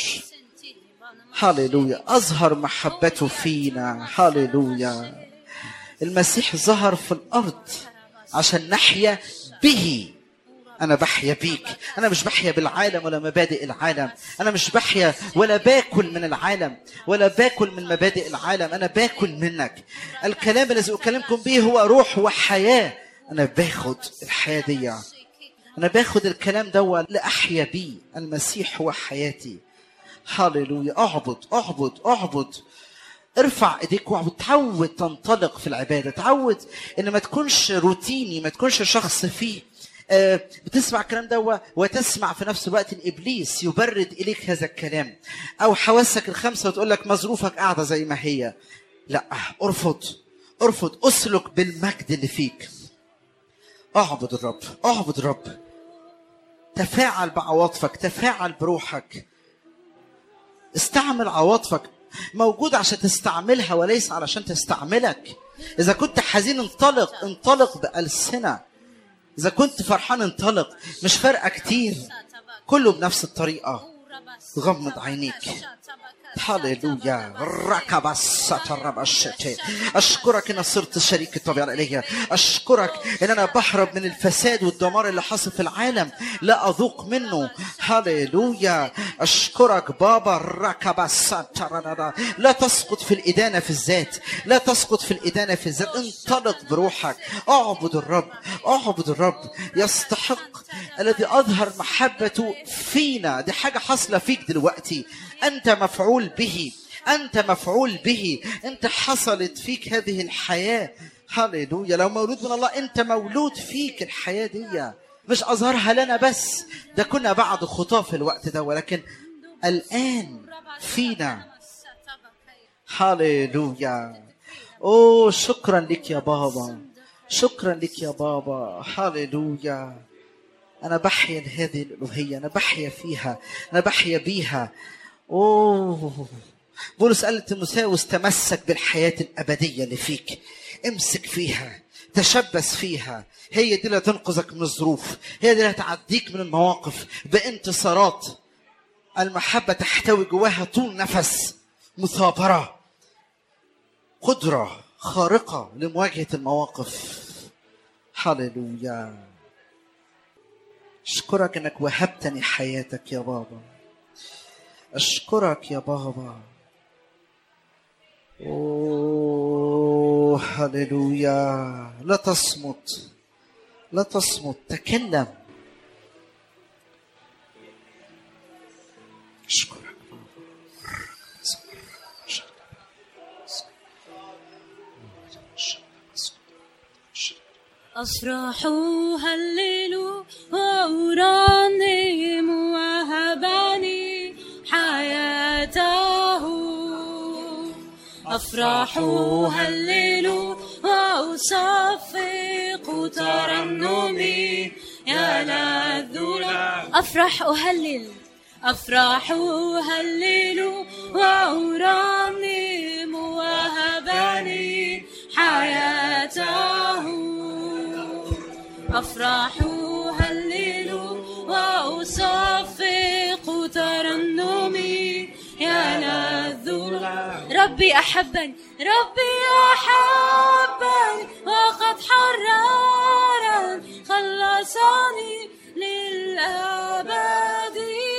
هللويا اظهر محبته فينا هللويا المسيح ظهر في الارض عشان نحيا به انا بحيا بيك انا مش بحيا بالعالم ولا مبادئ العالم انا مش بحيا ولا باكل من العالم ولا باكل من مبادئ العالم انا باكل منك الكلام الذي اكلمكم به هو روح وحياه انا باخد الحياه دي انا باخد الكلام ده لاحيا بيه المسيح هو حياتي هللويا اعبد اعبد اعبد ارفع ايديك واعبد تعود تنطلق في العباده تعود ان ما تكونش روتيني ما تكونش شخص فيه آه، بتسمع الكلام ده وتسمع في نفس الوقت الابليس يبرد اليك هذا الكلام او حواسك الخمسه وتقول لك مظروفك قاعده زي ما هي لا ارفض ارفض اسلك بالمجد اللي فيك اعبد الرب اعبد الرب تفاعل بعواطفك تفاعل بروحك استعمل عواطفك موجود عشان تستعملها وليس علشان تستعملك اذا كنت حزين انطلق انطلق بالسنه اذا كنت فرحان انطلق مش فارقه كتير كله بنفس الطريقه غمض عينيك هللويا ركب الستر الشتاء اشكرك ان صرت شريك الطبيعه الالهيه اشكرك ان انا بهرب من الفساد والدمار اللي حاصل في العالم لا اذوق منه هللويا اشكرك بابا ركب الستر لا تسقط في الادانه في الذات لا تسقط في الادانه في الذات انطلق بروحك اعبد الرب اعبد الرب يستحق الذي اظهر محبته فينا دي حاجه حاصله فيك دلوقتي انت مفعول به انت مفعول به انت حصلت فيك هذه الحياه هللويا لو مولود من الله انت مولود فيك الحياه دي مش اظهرها لنا بس ده كنا بعد خطاه في الوقت ده ولكن الان فينا هللويا اوه شكرا لك يا بابا شكرا لك يا بابا هللويا انا بحيا هذه الالوهيه انا بحيا فيها انا بحيا بيها اوه بولس قال لتيموثاوس تمسك بالحياه الابديه اللي فيك امسك فيها تشبث فيها هي دي اللي هتنقذك من الظروف هي دي اللي هتعديك من المواقف بانتصارات المحبة تحتوي جواها طول نفس مثابرة قدرة خارقة لمواجهة المواقف هللويا أشكرك أنك وهبتني حياتك يا بابا أشكرك يا بابا أوه هللويا لا تصمت لا تصمت تكلم أشكرك أفرح هللوا وأرنم وهبني حياته أفرح هللوا وأصفق ترنمي يا لذ أفرح أهلل أفرح أهلل وأرنم وهبني حياته أفرح أهلل وأصفق ترنمي يا لذ ربي أحبني ربي أحبني وقد حررني خلصني للأبد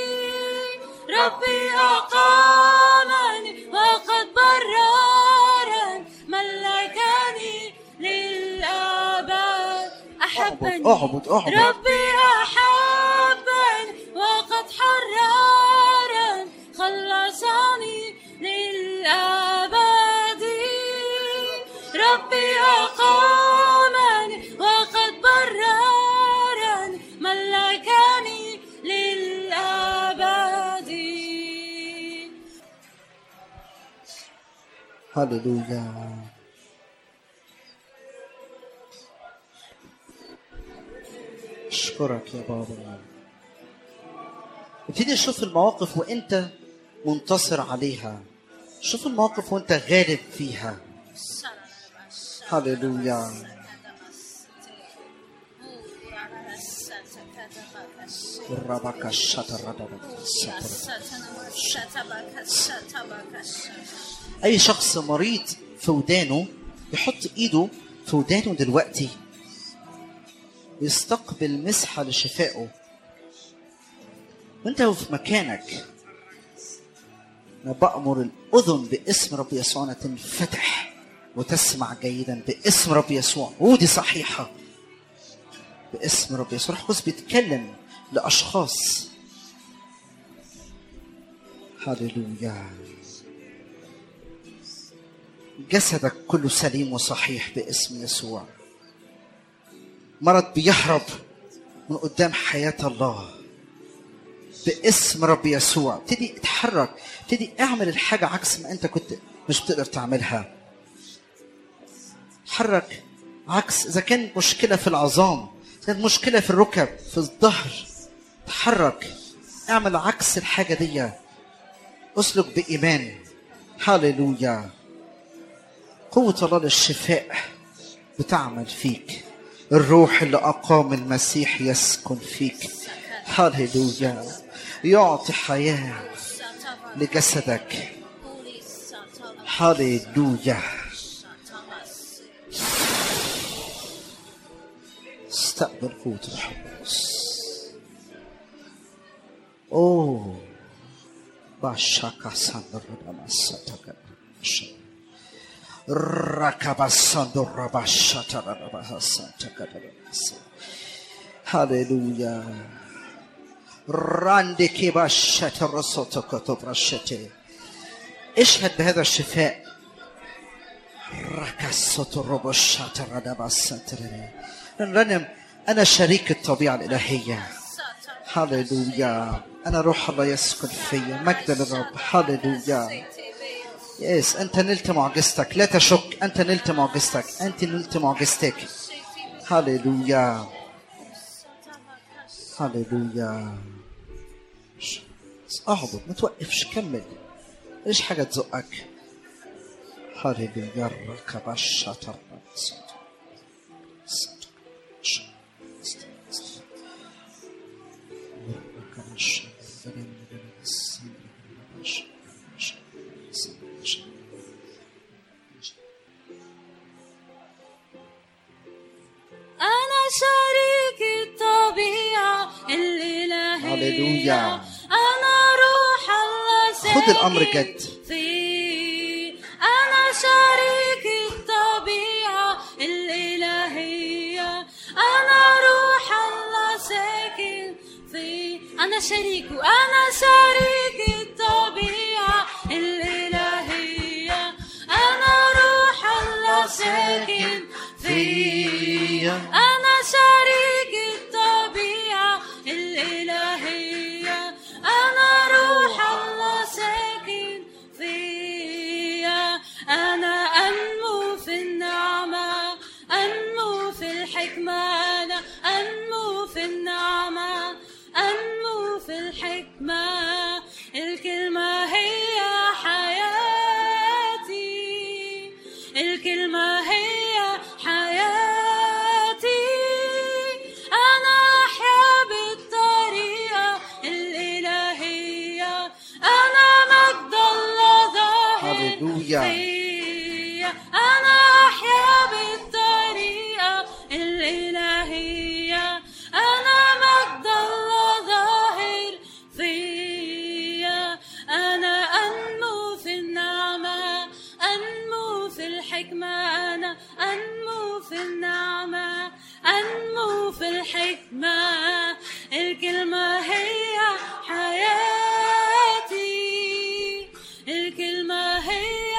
ربي أقامني وقد بررني ملكني للأبد أحبني اعبد اعبد ربي أحبني وقد حررني خلصني للأبد ربي أقامني وقد بررني ملكني للأبد هللويا اشكرك يا بابا ابتدي تشوف المواقف وانت منتصر عليها شوف المواقف وانت غالب فيها هللويا الربك الشطر ربك الشطر. اي شخص مريض في ودانه يحط ايده في ودانه دلوقتي يستقبل مسحه لشفائه وانت في مكانك انا بامر الاذن باسم رب يسوع انها تنفتح وتسمع جيدا باسم رب يسوع ودي صحيحه باسم رب يسوع روح القدس بيتكلم لاشخاص هللويا جسدك كله سليم وصحيح باسم يسوع مرض بيهرب من قدام حياة الله باسم رب يسوع ابتدي اتحرك ابتدي اعمل الحاجة عكس ما انت كنت مش بتقدر تعملها اتحرك عكس اذا كان مشكلة في العظام اذا كانت مشكلة في الركب في الظهر اتحرك اعمل عكس الحاجة دي اسلك بإيمان هللويا قوة الله للشفاء بتعمل فيك الروح اللي أقام المسيح يسكن فيك هللويا يعطي حياة لجسدك هللويا استقبل قوة الروح القدس أوه باشاكا ساندر رمساتك ركب الساندر رباشاتا رباساتك هللويا راندي كيباشات الرسوتك تبرشتي اشهد بهذا الشفاء ركست الربشات الردباسات نرنم انا شريك الطبيعه الالهيه هللويا انا روح الله يسكن فيا مجد للرب هللويا يس انت نلت معجزتك لا تشك انت نلت معجزتك انت نلت معجزتك هللويا هللويا اهبط ما توقفش كمل ايش حاجه تزقك هللويا ركب الشطر هللويا. أنا روح الله خد الأمر ساكن جد. في أنا شريك الطبيعة الإلهية أنا روح الله ساكن في أنا شريك وأنا شريك الطبيعة الإلهية أنا روح الله ساكن في أنا شريك الطبيعة الإلهية أنا روح الله ساكن فيا أنا أنمو في النعمة أنمو في الحكمة أنا أنمو في النعمة أنمو في الحكمة الكلمة هي حياتي الكلمة هي حياتي أنا أحيا بالطريقة الإلهية أنا مجد الله ظاهر هللويا. فيا أنا أحيا بالطريقة الإلهية أنا مجد الله ظاهر فيا أنا أنمو في النعمة أنمو في الحكمة أنا أنمو في النعمة أنمو في الحكمة الكلمة هي حياتي الكلمة هي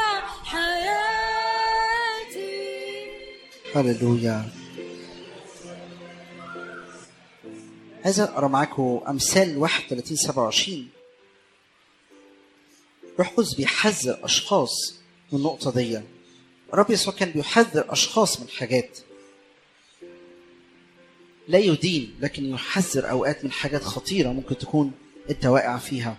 حياتي هللويا عايز اقرا معاكم امثال 31 27 روح قدس بيحذر اشخاص من النقطه دي الرب يسوع كان بيحذر اشخاص من حاجات لا يدين لكن يحذر اوقات من حاجات خطيره ممكن تكون انت واقع فيها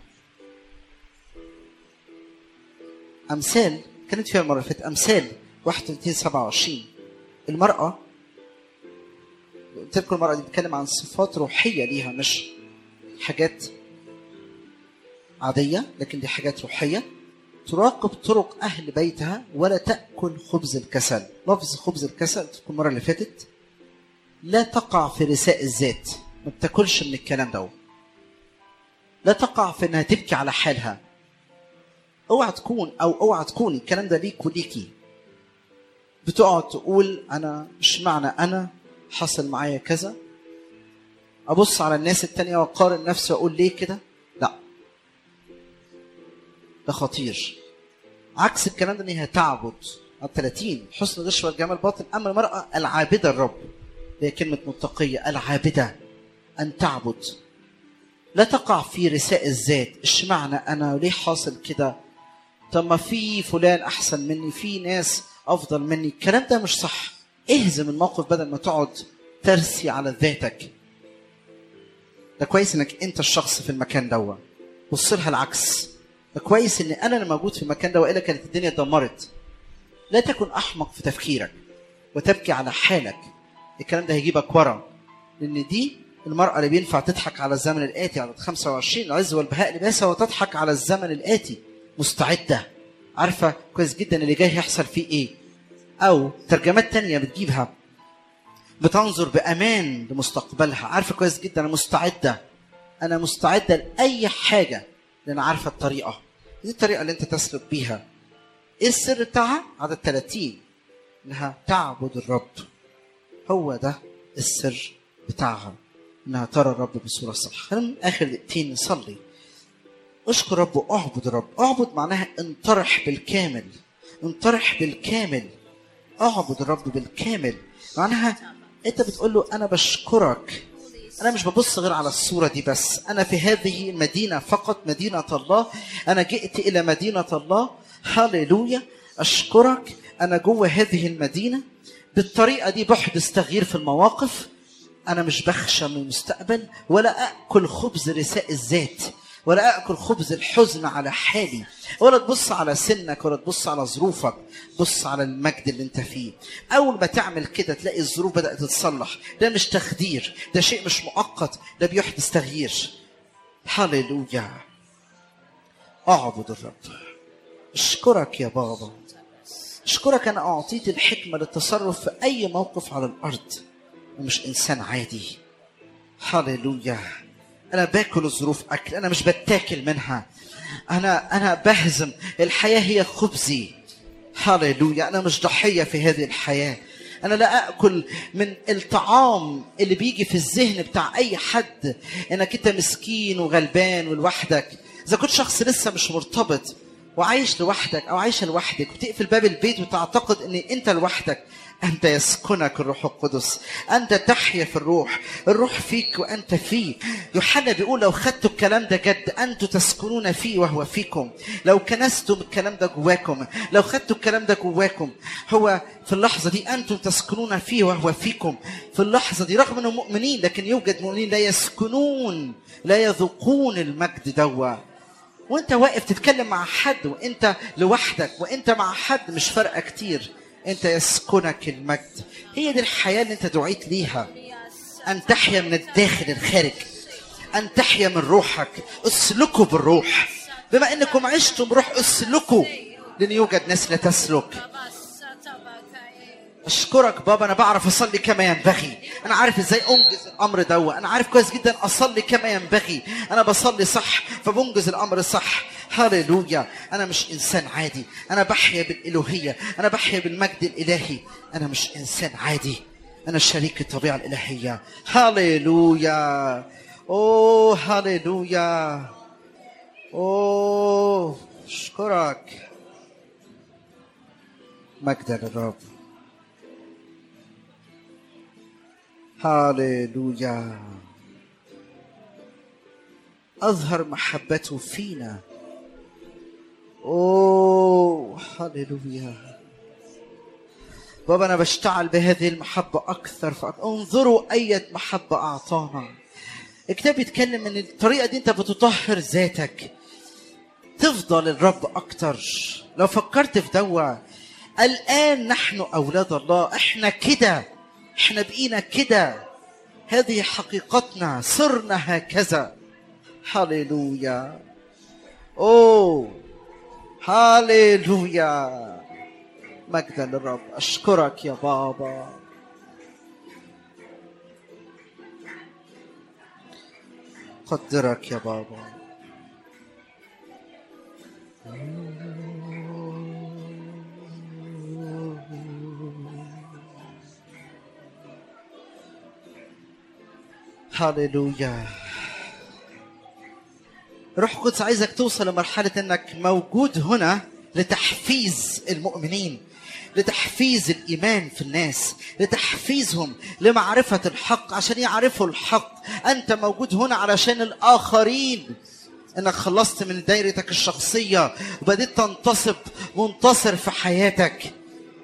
امثال كانت فيها المره اللي فاتت امثال 31 27 المراه قلت لكم المرأة دي بتتكلم عن صفات روحية ليها مش حاجات عادية لكن دي حاجات روحية تراقب طرق أهل بيتها ولا تأكل خبز الكسل لفظ خبز الكسل قلت لكم المرة اللي فاتت لا تقع في رساء الذات ما بتاكلش من الكلام ده لا تقع في انها تبكي على حالها اوعى تكون او اوعى تكوني الكلام ده ليك وليكي بتقعد تقول انا مش معنى انا حصل معايا كذا ابص على الناس التانية واقارن نفسي واقول ليه كده لا ده خطير عكس الكلام ده ان هي تعبد على 30 حسن الغش والجمال باطن اما المراه العابده الرب هي كلمه متقيه العابده ان تعبد لا تقع في رساء الذات اشمعنى انا ليه حاصل كده طب ما في فلان احسن مني في ناس افضل مني الكلام ده مش صح اهزم الموقف بدل ما تقعد ترسي على ذاتك ده كويس انك انت الشخص في المكان دوا بص لها العكس ده كويس ان انا اللي موجود في المكان ده والا كانت الدنيا اتدمرت لا تكن احمق في تفكيرك وتبكي على حالك الكلام ده هيجيبك ورا لان دي المرأة اللي بينفع تضحك على الزمن الآتي على 25 العز والبهاء لباسها وتضحك على الزمن الآتي مستعدة عارفة كويس جدا اللي جاي هيحصل فيه إيه أو ترجمات تانية بتجيبها بتنظر بأمان لمستقبلها عارفة كويس جدا أنا مستعدة أنا مستعدة لأي حاجة لأن عارفة الطريقة دي الطريقة اللي أنت تسلك بيها إيه السر بتاعها؟ عدد 30 إنها تعبد الرب هو ده السر بتاعها انها ترى الرب بصوره صح خلينا اخر دقيقتين نصلي اشكر رب واعبد الرب اعبد معناها انطرح بالكامل انطرح بالكامل اعبد الرب بالكامل معناها انت بتقول له انا بشكرك انا مش ببص غير على الصوره دي بس انا في هذه المدينه فقط مدينه الله انا جئت الى مدينه الله هللويا اشكرك انا جوه هذه المدينه بالطريقه دي بحدث تغيير في المواقف انا مش بخشى من المستقبل ولا اكل خبز رساء الذات ولا اكل خبز الحزن على حالي ولا تبص على سنك ولا تبص على ظروفك بص على المجد اللي انت فيه اول ما تعمل كده تلاقي الظروف بدات تتصلح ده مش تخدير ده شيء مش مؤقت ده بيحدث تغيير هللويا اعبد الرب اشكرك يا بابا اشكرك انا اعطيت الحكمه للتصرف في اي موقف على الارض ومش انسان عادي هللويا انا باكل الظروف اكل انا مش بتاكل منها انا انا بهزم الحياه هي خبزي هللويا انا مش ضحيه في هذه الحياه انا لا اكل من الطعام اللي بيجي في الذهن بتاع اي حد انك انت مسكين وغلبان ولوحدك اذا كنت شخص لسه مش مرتبط وعايش لوحدك او عايشه لوحدك وتقفل باب البيت وتعتقد ان انت لوحدك أنت يسكنك الروح القدس أنت تحيا في الروح الروح فيك وأنت فيه يوحنا بيقول لو خدتوا الكلام ده جد أنتوا تسكنون فيه وهو فيكم لو كنستم الكلام ده جواكم لو خدتوا الكلام ده جواكم هو في اللحظة دي أنتم تسكنون فيه وهو فيكم في اللحظة دي رغم أنهم مؤمنين لكن يوجد مؤمنين لا يسكنون لا يذوقون المجد دوا وانت واقف تتكلم مع حد وانت لوحدك وانت مع حد مش فارقه كتير انت يسكنك المجد هي دي الحياه اللي انت دعيت ليها ان تحيا من الداخل الخارج ان تحيا من روحك اسلكوا بالروح بما انكم عشتم بروح اسلكوا لان يوجد ناس لا تسلك اشكرك بابا انا بعرف اصلي كما ينبغي انا عارف ازاي انجز الامر دوا انا عارف كويس جدا اصلي كما ينبغي انا بصلي صح فبنجز الامر صح هللويا انا مش انسان عادي انا بحيا بالالوهيه انا بحيا بالمجد الالهي انا مش انسان عادي انا شريك الطبيعه الالهيه هللويا اوه هللويا اوه اشكرك مجدا للرب هاليلويا أظهر محبته فينا أوه هاليلويا بابا أنا بشتعل بهذه المحبة أكثر فأكثر انظروا أية محبة أعطانا الكتاب بيتكلم ان الطريقة دي أنت بتطهر ذاتك تفضل الرب أكتر لو فكرت في دوا الآن نحن أولاد الله إحنا كده احنا بقينا كده هذه حقيقتنا صرنا هكذا هللويا اوه هللويا مجدا للرب اشكرك يا بابا قدرك يا بابا هللويا روح القدس عايزك توصل لمرحلة انك موجود هنا لتحفيز المؤمنين لتحفيز الإيمان في الناس لتحفيزهم لمعرفة الحق عشان يعرفوا الحق أنت موجود هنا علشان الآخرين انك خلصت من دايرتك الشخصية وبديت تنتصب منتصر في حياتك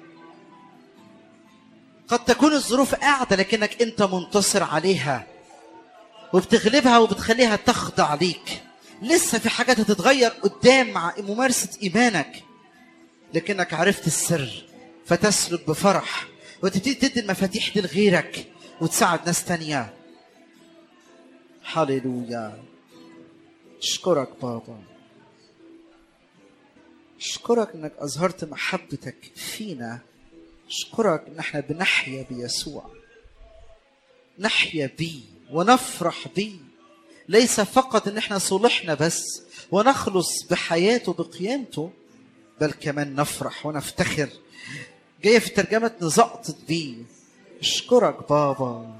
قد تكون الظروف قاعدة لكنك انت منتصر عليها وبتغلبها وبتخليها تخضع ليك لسه في حاجات هتتغير قدام مع ممارسة إيمانك لكنك عرفت السر فتسلك بفرح وتبتدي تدي المفاتيح دي لغيرك وتساعد ناس تانية هللويا اشكرك بابا اشكرك انك اظهرت محبتك فينا اشكرك ان احنا بنحيا بيسوع نحيا بيه ونفرح بيه ليس فقط ان احنا صلحنا بس ونخلص بحياته بقيامته بل كمان نفرح ونفتخر جايه في ترجمه نزقطت بيه اشكرك بابا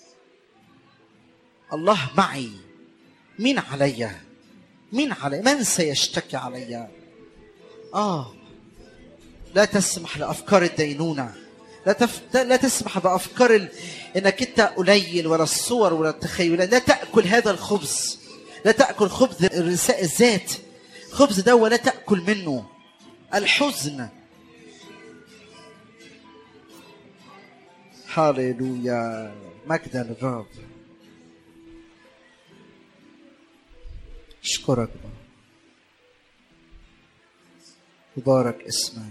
الله معي مين عليا مين علي من سيشتكي عليا اه لا تسمح لافكار الدينونه لا تف... لا تسمح بافكار ال... انك انت قليل ولا الصور ولا التخيلات لا تاكل هذا الخبز لا تاكل خبز الرساء الذات خبز ده ولا تاكل منه الحزن هاليلويا مجدا للرب اشكرك بابا مبارك اسمك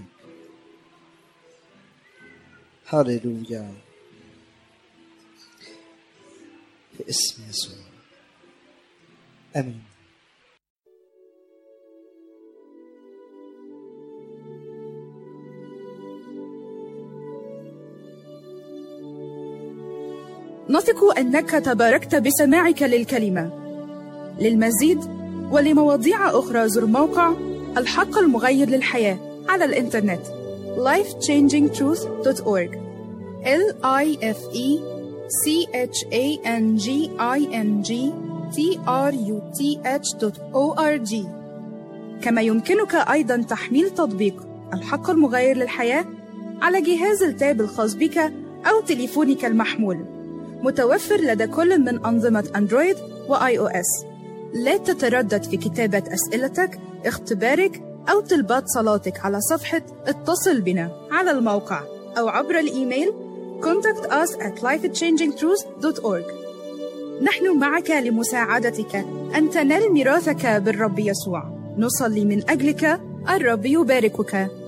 هاليلويا في اسم يسوع امين نثق انك تباركت بسماعك للكلمه للمزيد ولمواضيع أخرى زر موقع الحق المغير للحياة على الإنترنت lifechangingtruth.org l i f e c h a n g i n g t r u t h.org كما يمكنك أيضا تحميل تطبيق الحق المغير للحياة على جهاز التاب الخاص بك أو تليفونك المحمول متوفر لدى كل من أنظمة أندرويد وآي أو إس لا تتردد في كتابة أسئلتك اختبارك أو طلبات صلاتك على صفحة اتصل بنا على الموقع أو عبر الإيميل contact us at lifechangingtruth.org نحن معك لمساعدتك أن تنال ميراثك بالرب يسوع نصلي من أجلك الرب يباركك